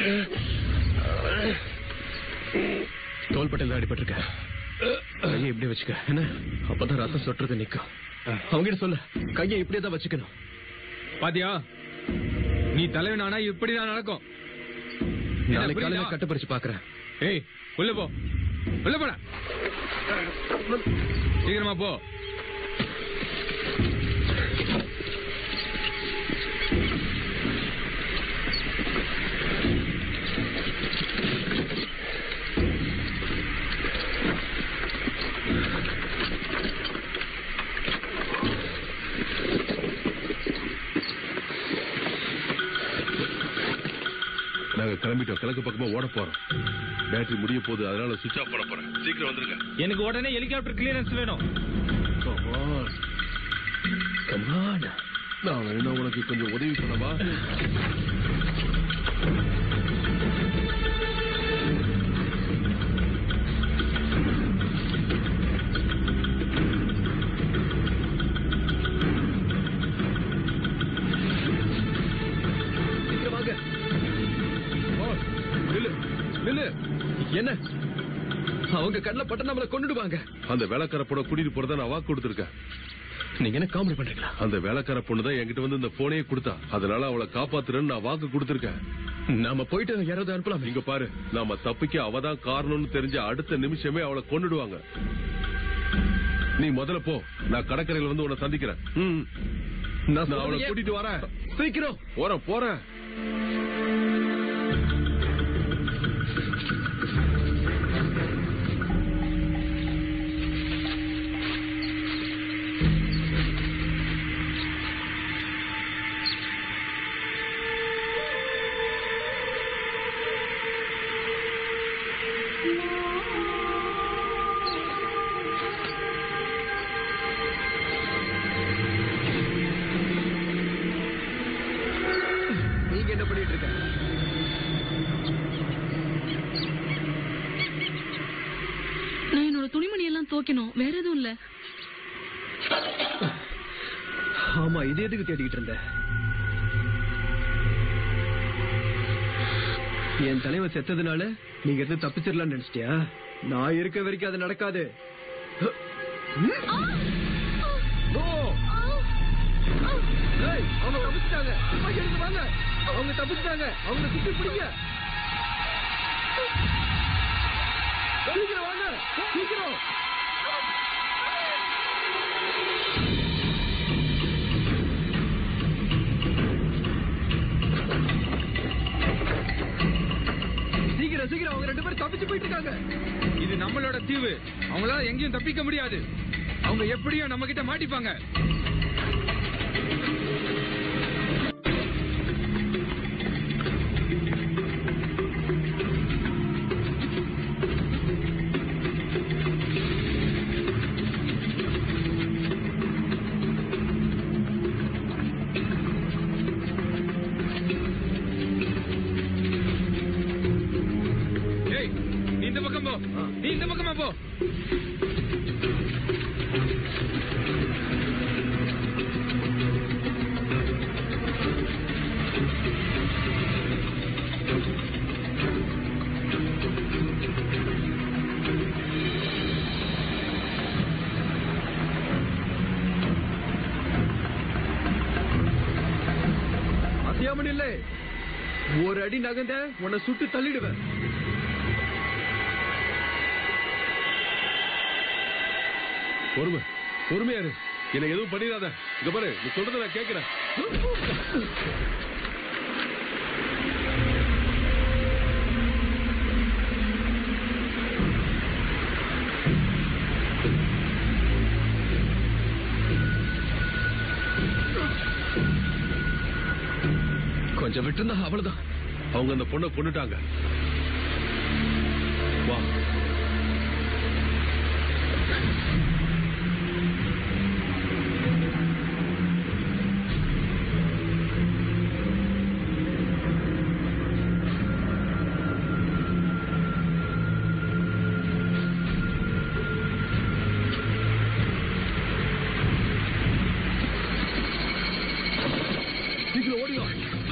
தோள்பட்டையில அடிபட்டிருக்க கையை இப்படி வச்சுக்க என்ன அப்பதான் ரத்தம் சொட்டுறது நிக்கும் அவங்கிட்ட சொல்ல கையை இப்படியே தான் வச்சுக்கணும் பாத்தியா நீ தலைவனானா இப்படிதான் நடக்கும் என்ன, நாளைக்கு புரியுதா? காலையில கட்டுப்பறிச்சு பாக்குறேன் ஏய் உள்ள போ உள்ள போடா சீக்கிரமா போ நாங்க கிளம்பிட்டோம் கிழக்கு பக்கமா ஓட போறோம் பேட்டரி முடிய போகுது அதனால சுவிட்ச் ஆஃப் பண்ண போறேன் சீக்கிரம் வந்துருங்க எனக்கு உடனே ஹெலிகாப்டர் கிளியரன்ஸ் வேணும் கமான் நான் வேணா உனக்கு கொஞ்சம் உதவி பண்ணவா சீக்கிரம் வாங்க ஓ, நில்லு நில்லு என்ன அவங்க கண்ணில் பட்ட நம்மள கொண்டுடுவாங்க அந்த வேலைக்கார பொண்ணை கூட்டிட்டு போறதா நான் வாக்கு கொடுத்துருக்கேன் நீங்க என்ன காமெடி பண்றீங்களா அந்த வேலைக்கார பொண்ணு தான் என்கிட்ட வந்து இந்த போனையே கொடுத்தா அதனால அவளை காப்பாத்துறேன்னு நான் வாக்கு கொடுத்துருக்கேன் நாம போயிட்டு யாராவது அனுப்பலாம் இங்க பாரு நாம தப்பிக்க அவ தான் காரணம்னு தெரிஞ்ச அடுத்த நிமிஷமே அவளை கொன்னுடுவாங்க நீ முதல்ல போ நான் கடற்கரையில வந்து உன்னை சந்திக்கிறேன் ம். நான் அவளை கூட்டிட்டு வரேன் சீக்கிரம் போறேன் போறேன் நீங்க என்ன பண்ணிட்டு இருக்க நான் என்னோட துணிமணி எல்லாம் துவைக்கணும் வேற எதுவும் இல்ல ஆமா இது எதுக்கு தேடிக்கிட்டு இருந்த என் தலைவன் செத்ததுனால நீங்க எதுவும் தப்பிச்சிடலாம்னு நினைச்சிட்டியா நான் இருக்க வரைக்கும் அது நடக்காது ஓ! ஏய், அவங்க தப்பிச்சிட்டாங்க அம்மா, எழுந்து வாங்க அவங்க தப்பிச்சிட்டாங்க அவங்க சுத்தி பிடிங்க சீக்கிரம் வாங்க சீக்கிரம் சீக்கிரம் சீக்கிரம் அவங்க ரெண்டு பேரும் தப்பிச்சு போயிட்டு இருக்காங்க இது நம்மளோட தீவு அவங்களால எங்கேயும் தப்பிக்க முடியாது அவங்க எப்படியும் நம்ம கிட்ட மாட்டிப்பாங்க போ நீ இந்த பக்கமா போ அசையாமன் இல்லை ஒரு அடி நகர்ந்த உன்னை சுட்டு தள்ளிடுவேன் பொறுமை பொறுமையா இரு எனக்கு எதுவும் பண்ணிடாத இங்க பாரு நீ சொல்றத நான் கேட்கிறேன் கொஞ்சம் விட்டுருந்தா அவ்வளவுதான் அவங்க அந்த பொண்ணை கொண்டுட்டாங்க வா சீக்கிரம் ஓடிவா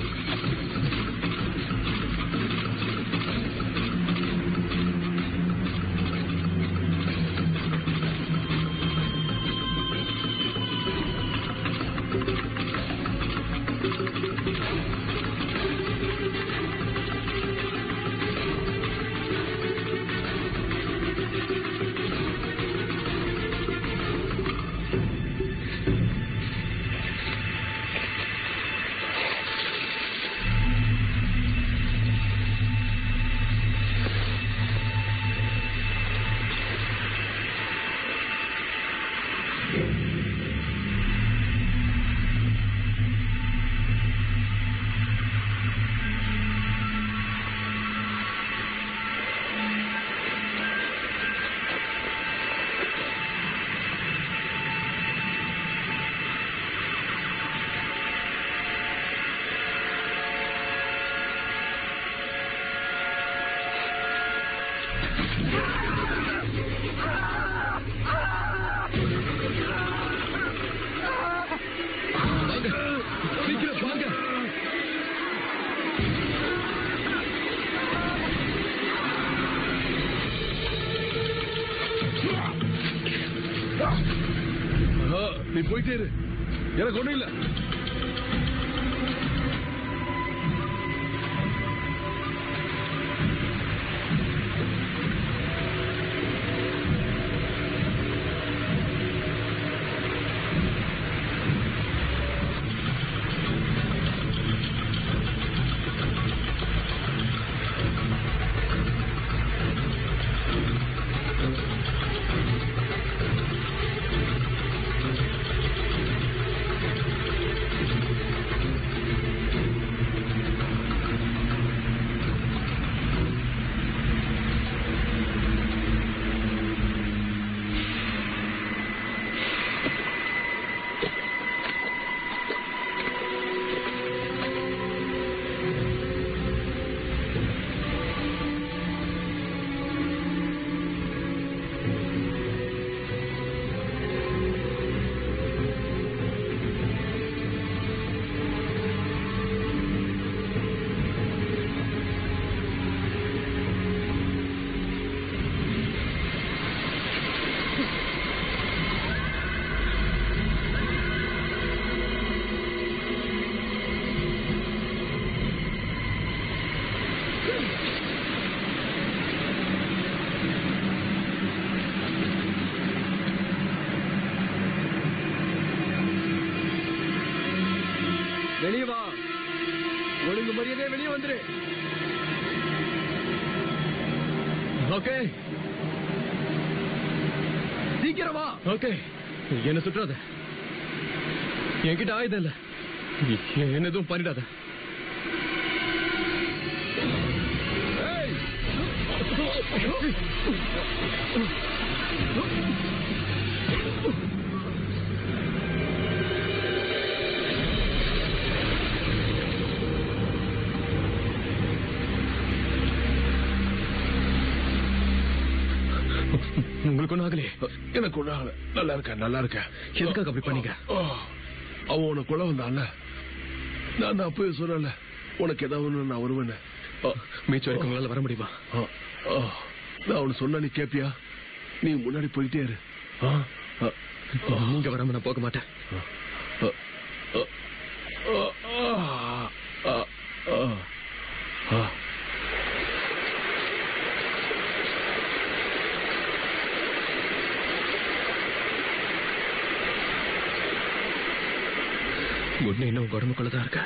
சீக்கிரம் வாங்க ஆ, நீ போயிட்டே இரு எனக்கு ஒண்ணும் இல்ல வெளியே வா ஒழுங்கு மரியாதையா வெளியே வந்துரு ஓகே சீக்கிரம் வா ஓகே என்ன சுற்றாத என்கிட்ட ஆயுதம் இல்ல என்ன எதுவும் பண்ணிடாத உங்களுக்கு ஒன்றும் ஆகலையே எனக்கு ஒண்ணு ஆகல நல்லா இருக்கேன் நல்லா இருக்கேன் எதுக்காக அப்படி பண்ணீங்க ஓ, அவன் உனக்கு கொலை வந்தான்ல நான் தான் அப்பவே சொன்னல உனக்கு ஏதாவது ஒண்ணு நான் வருவேன்னு மீச்சு வரைக்கும் உங்களால வர முடியுமா ஆ, ஆ. நான் அவனு சொன்னா நீ கேப்பியா நீ முன்னாடி போயிட்டே இரு ஆ, ஆ, ஆ. நீங்க வராம நான் போக மாட்டேன் ஆ, ஆ, ஆ, ஆ, ஆ, ஆ. குட்னி இன்னும் உங்க உடம்புக்குள்ளதான் இருக்க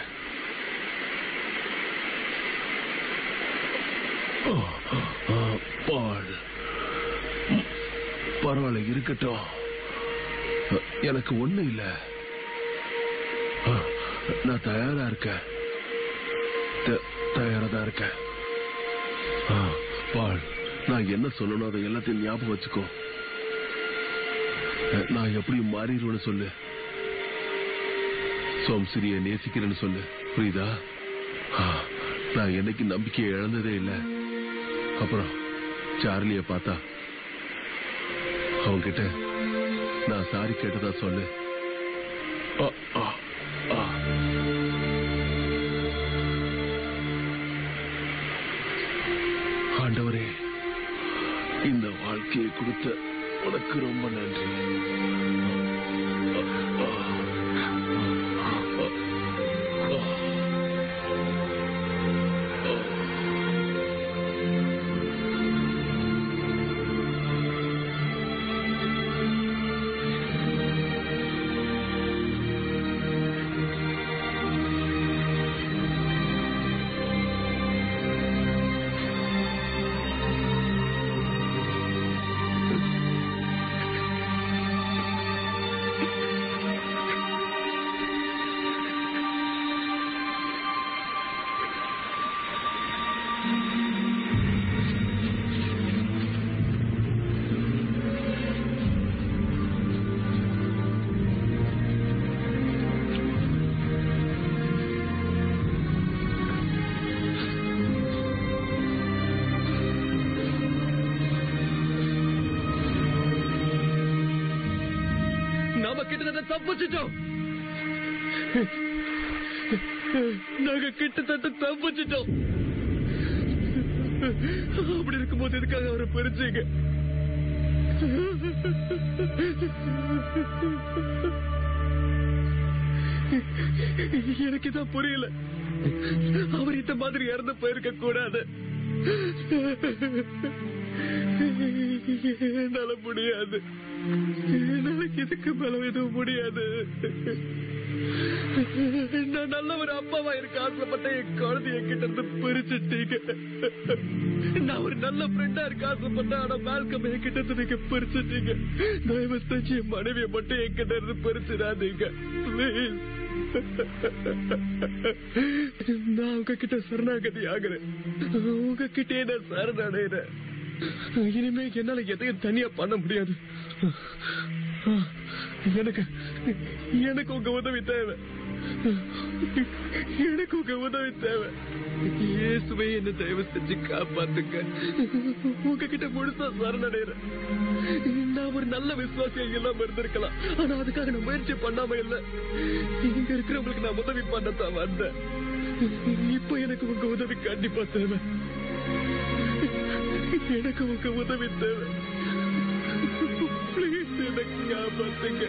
ஆ, ஆ, பால் ம், பரவாயில்ல இருக்கட்டும் அ, எனக்கு ஒண்ணு இல்ல ஆ, நான் தயாரா இருக்கேன் த- தயாரா தான் இருக்கேன் ஆ, பால் நான் என்ன சொல்லணும் அதை எல்லாத்தையும் ஞாபகம் வச்சுக்கோ அ, நான் எப்படி மாறிடுவேன்னு சொல்லு சோம்சிரிய நேசிக்கிறேன்னு சொல்லு புரியுதா ஆ, நான் என்னைக்கு நம்பிக்கையை இழந்ததே இல்லை அப்புறம் சார்லிய பார்த்தா அவன்கிட்ட நான் சாரி கேட்டதா சொல்லு ஆ, ஆ, ஆ. ஆண்டவரே இந்த வாழ்க்கையை கொடுத்த உனக்கு ரொம்ப நன்றி ஆ, ஆ, ஆ, ஆ, ஆ. நாம கிட்டத்தட்ட தப்பிச்சிட்டோம் நாங்க கிட்டத்தட்ட தப்பிச்சிட்டோம் அப்படி இருக்கும்போது எதுக்காக அவரை பிரிச்சீங்க எனக்கு இதான் புரியல அவர் இந்த மாதிரி இறந்து போயிருக்க கூடாது என்னால முடியாது என்னால இதுக்கு மேல எதுவும் முடியாது நான் நல்ல ஒரு அப்பாவா இருக்க ஆசைப்பட்ட என் குழந்தைய கிட்ட இருந்து பிரிச்சுட்டீங்க நான் ஒரு நல்ல ஃப்ரெண்டா இருக்க ஆசைப்பட்டேன் ஆனா மேல்கம் என் கிட்ட இருந்து நீங்க பிரிச்சுட்டீங்க தயவு செஞ்சு என் மனைவியை மட்டும் என் கிட்ட இருந்து பிரிச்சிடாதீங்க Please. நான் உங்ககிட்ட சரணாகதி ஆகுறேன் உங்ககிட்டே நான் சரணடைறேன் இனிமே என்னால எதையும் தனியா பண்ண முடியாது எனக்கு எனக்கு உங்க உதவி தேவை எனக்கு உங்க உதவி தேவை இயேசுவே என்ன தயவு செஞ்சு காப்பாத்துங்க உங்ககிட்ட முழுசா சரணடைறேன் நான் ஒரு நல்ல விசுவாசியா இல்லாம இருந்திருக்கலாம் ஆனா அதுக்காக நான் முயற்சி பண்ணாம இல்ல இங்க இருக்கிறவங்களுக்கு நான் உதவி பண்ணத்தான் வந்தேன் இப்ப எனக்கு உங்க உதவி கண்டிப்பா தேவை எனக்கு உங்க உதவி தேவை Please, எனக்கு காப்பாத்துங்க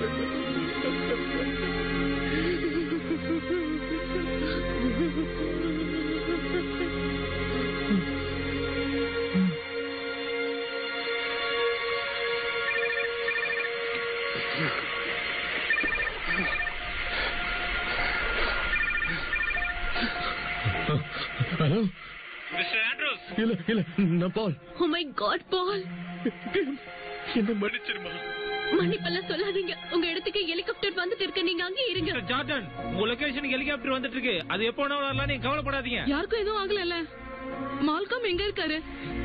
ஹலோ மிஸ்டர் ஆண்ட்ரூஸ் இல்ல இல்ல நான் பால் ஓ மை காட் பால் என்ன மன்னிச்சிருமா மன்னிப்பெல்லாம் சொல்லாதீங்க உங்க இடத்துக்கு ஹெலிகாப்டர் வந்துட்டு இருக்கு நீங்க அங்கே இருங்க மிஸ்டர் ஜார்டன் உங்க லொகேஷனுக்கு ஹெலிகாப்டர் வந்துட்டு இருக்கு அது எப்போ வேணா வரலாம் நீங்க கவலைப்படாதீங்க யாருக்கும் எதுவும் ஆகலல்ல மால்கம் எங்க இருக்காரு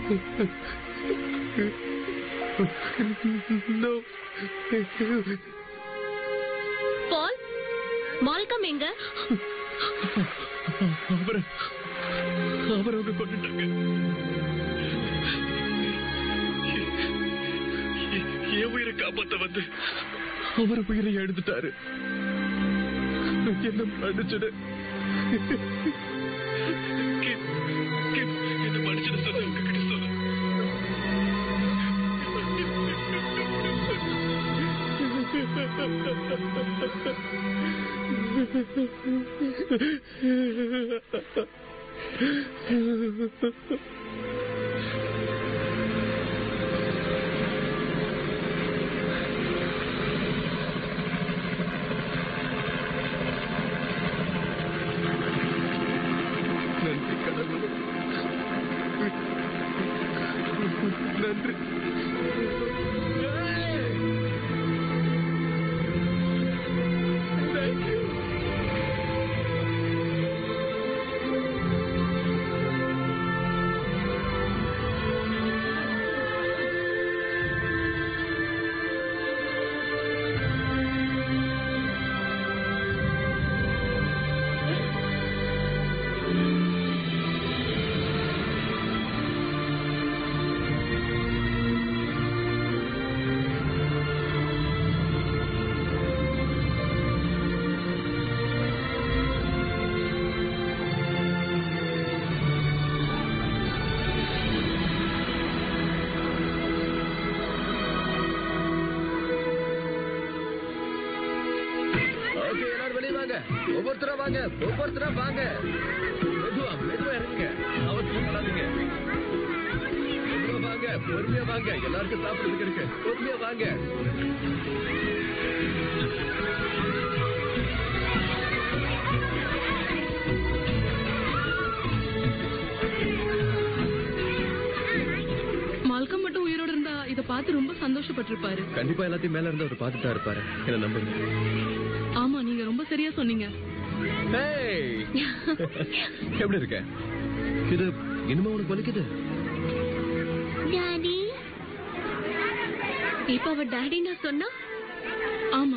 நோ பால் மால்கம் எங்க அவரை அவரை அவங்க கொண்டுட்டாங்க காப்பாத்த வந்து அவர் உயிரை எழுந்துட்டாரு என்ன மன்னிச்சிடு கிம், கிம், என்ன மன்னிச்சிடு சொல்லு உங்ககிட்ட சொல்லு நன்றி கடவுளே நன்றி ஓகே எல்லாரும் வெளியே வாங்க ஒவ்வொருத்தரா வாங்க ஒவ்வொருத்தரா வாங்க மெதுவா மெதுவா இறங்குங்க அவசரம் பண்ணாதீங்க மெதுவா வாங்க பொறுமையா வாங்க எல்லாருக்கும் சாப்பிடுறதுக்கு இருக்கு பொறுமையா வாங்க மால்கம் மட்டும் உயிரோட இருந்தா இத பார்த்து ரொம்ப சந்தோஷப்பட்டிருப்பாரு கண்டிப்பா எல்லாத்தையும் மேல இருந்து அவர் பார்த்துட்டு தான் இருப்பாரு என்ன நம்புங்க ஆமா நீங்க ரொம்ப சரியா சொன்னீங்க Hey! எப்படி இருக்க இது இனிமே உனக்கு வலிக்குது டாடி இப்ப அவ டாடி நான் சொன்னா ஆமா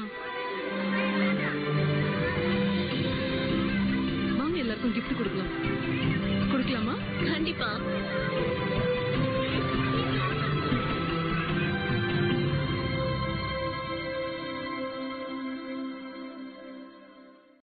வாங்க எல்லாருக்கும் gift கொடுக்கலாம் கொடுக்கலாமா கண்டிப்பா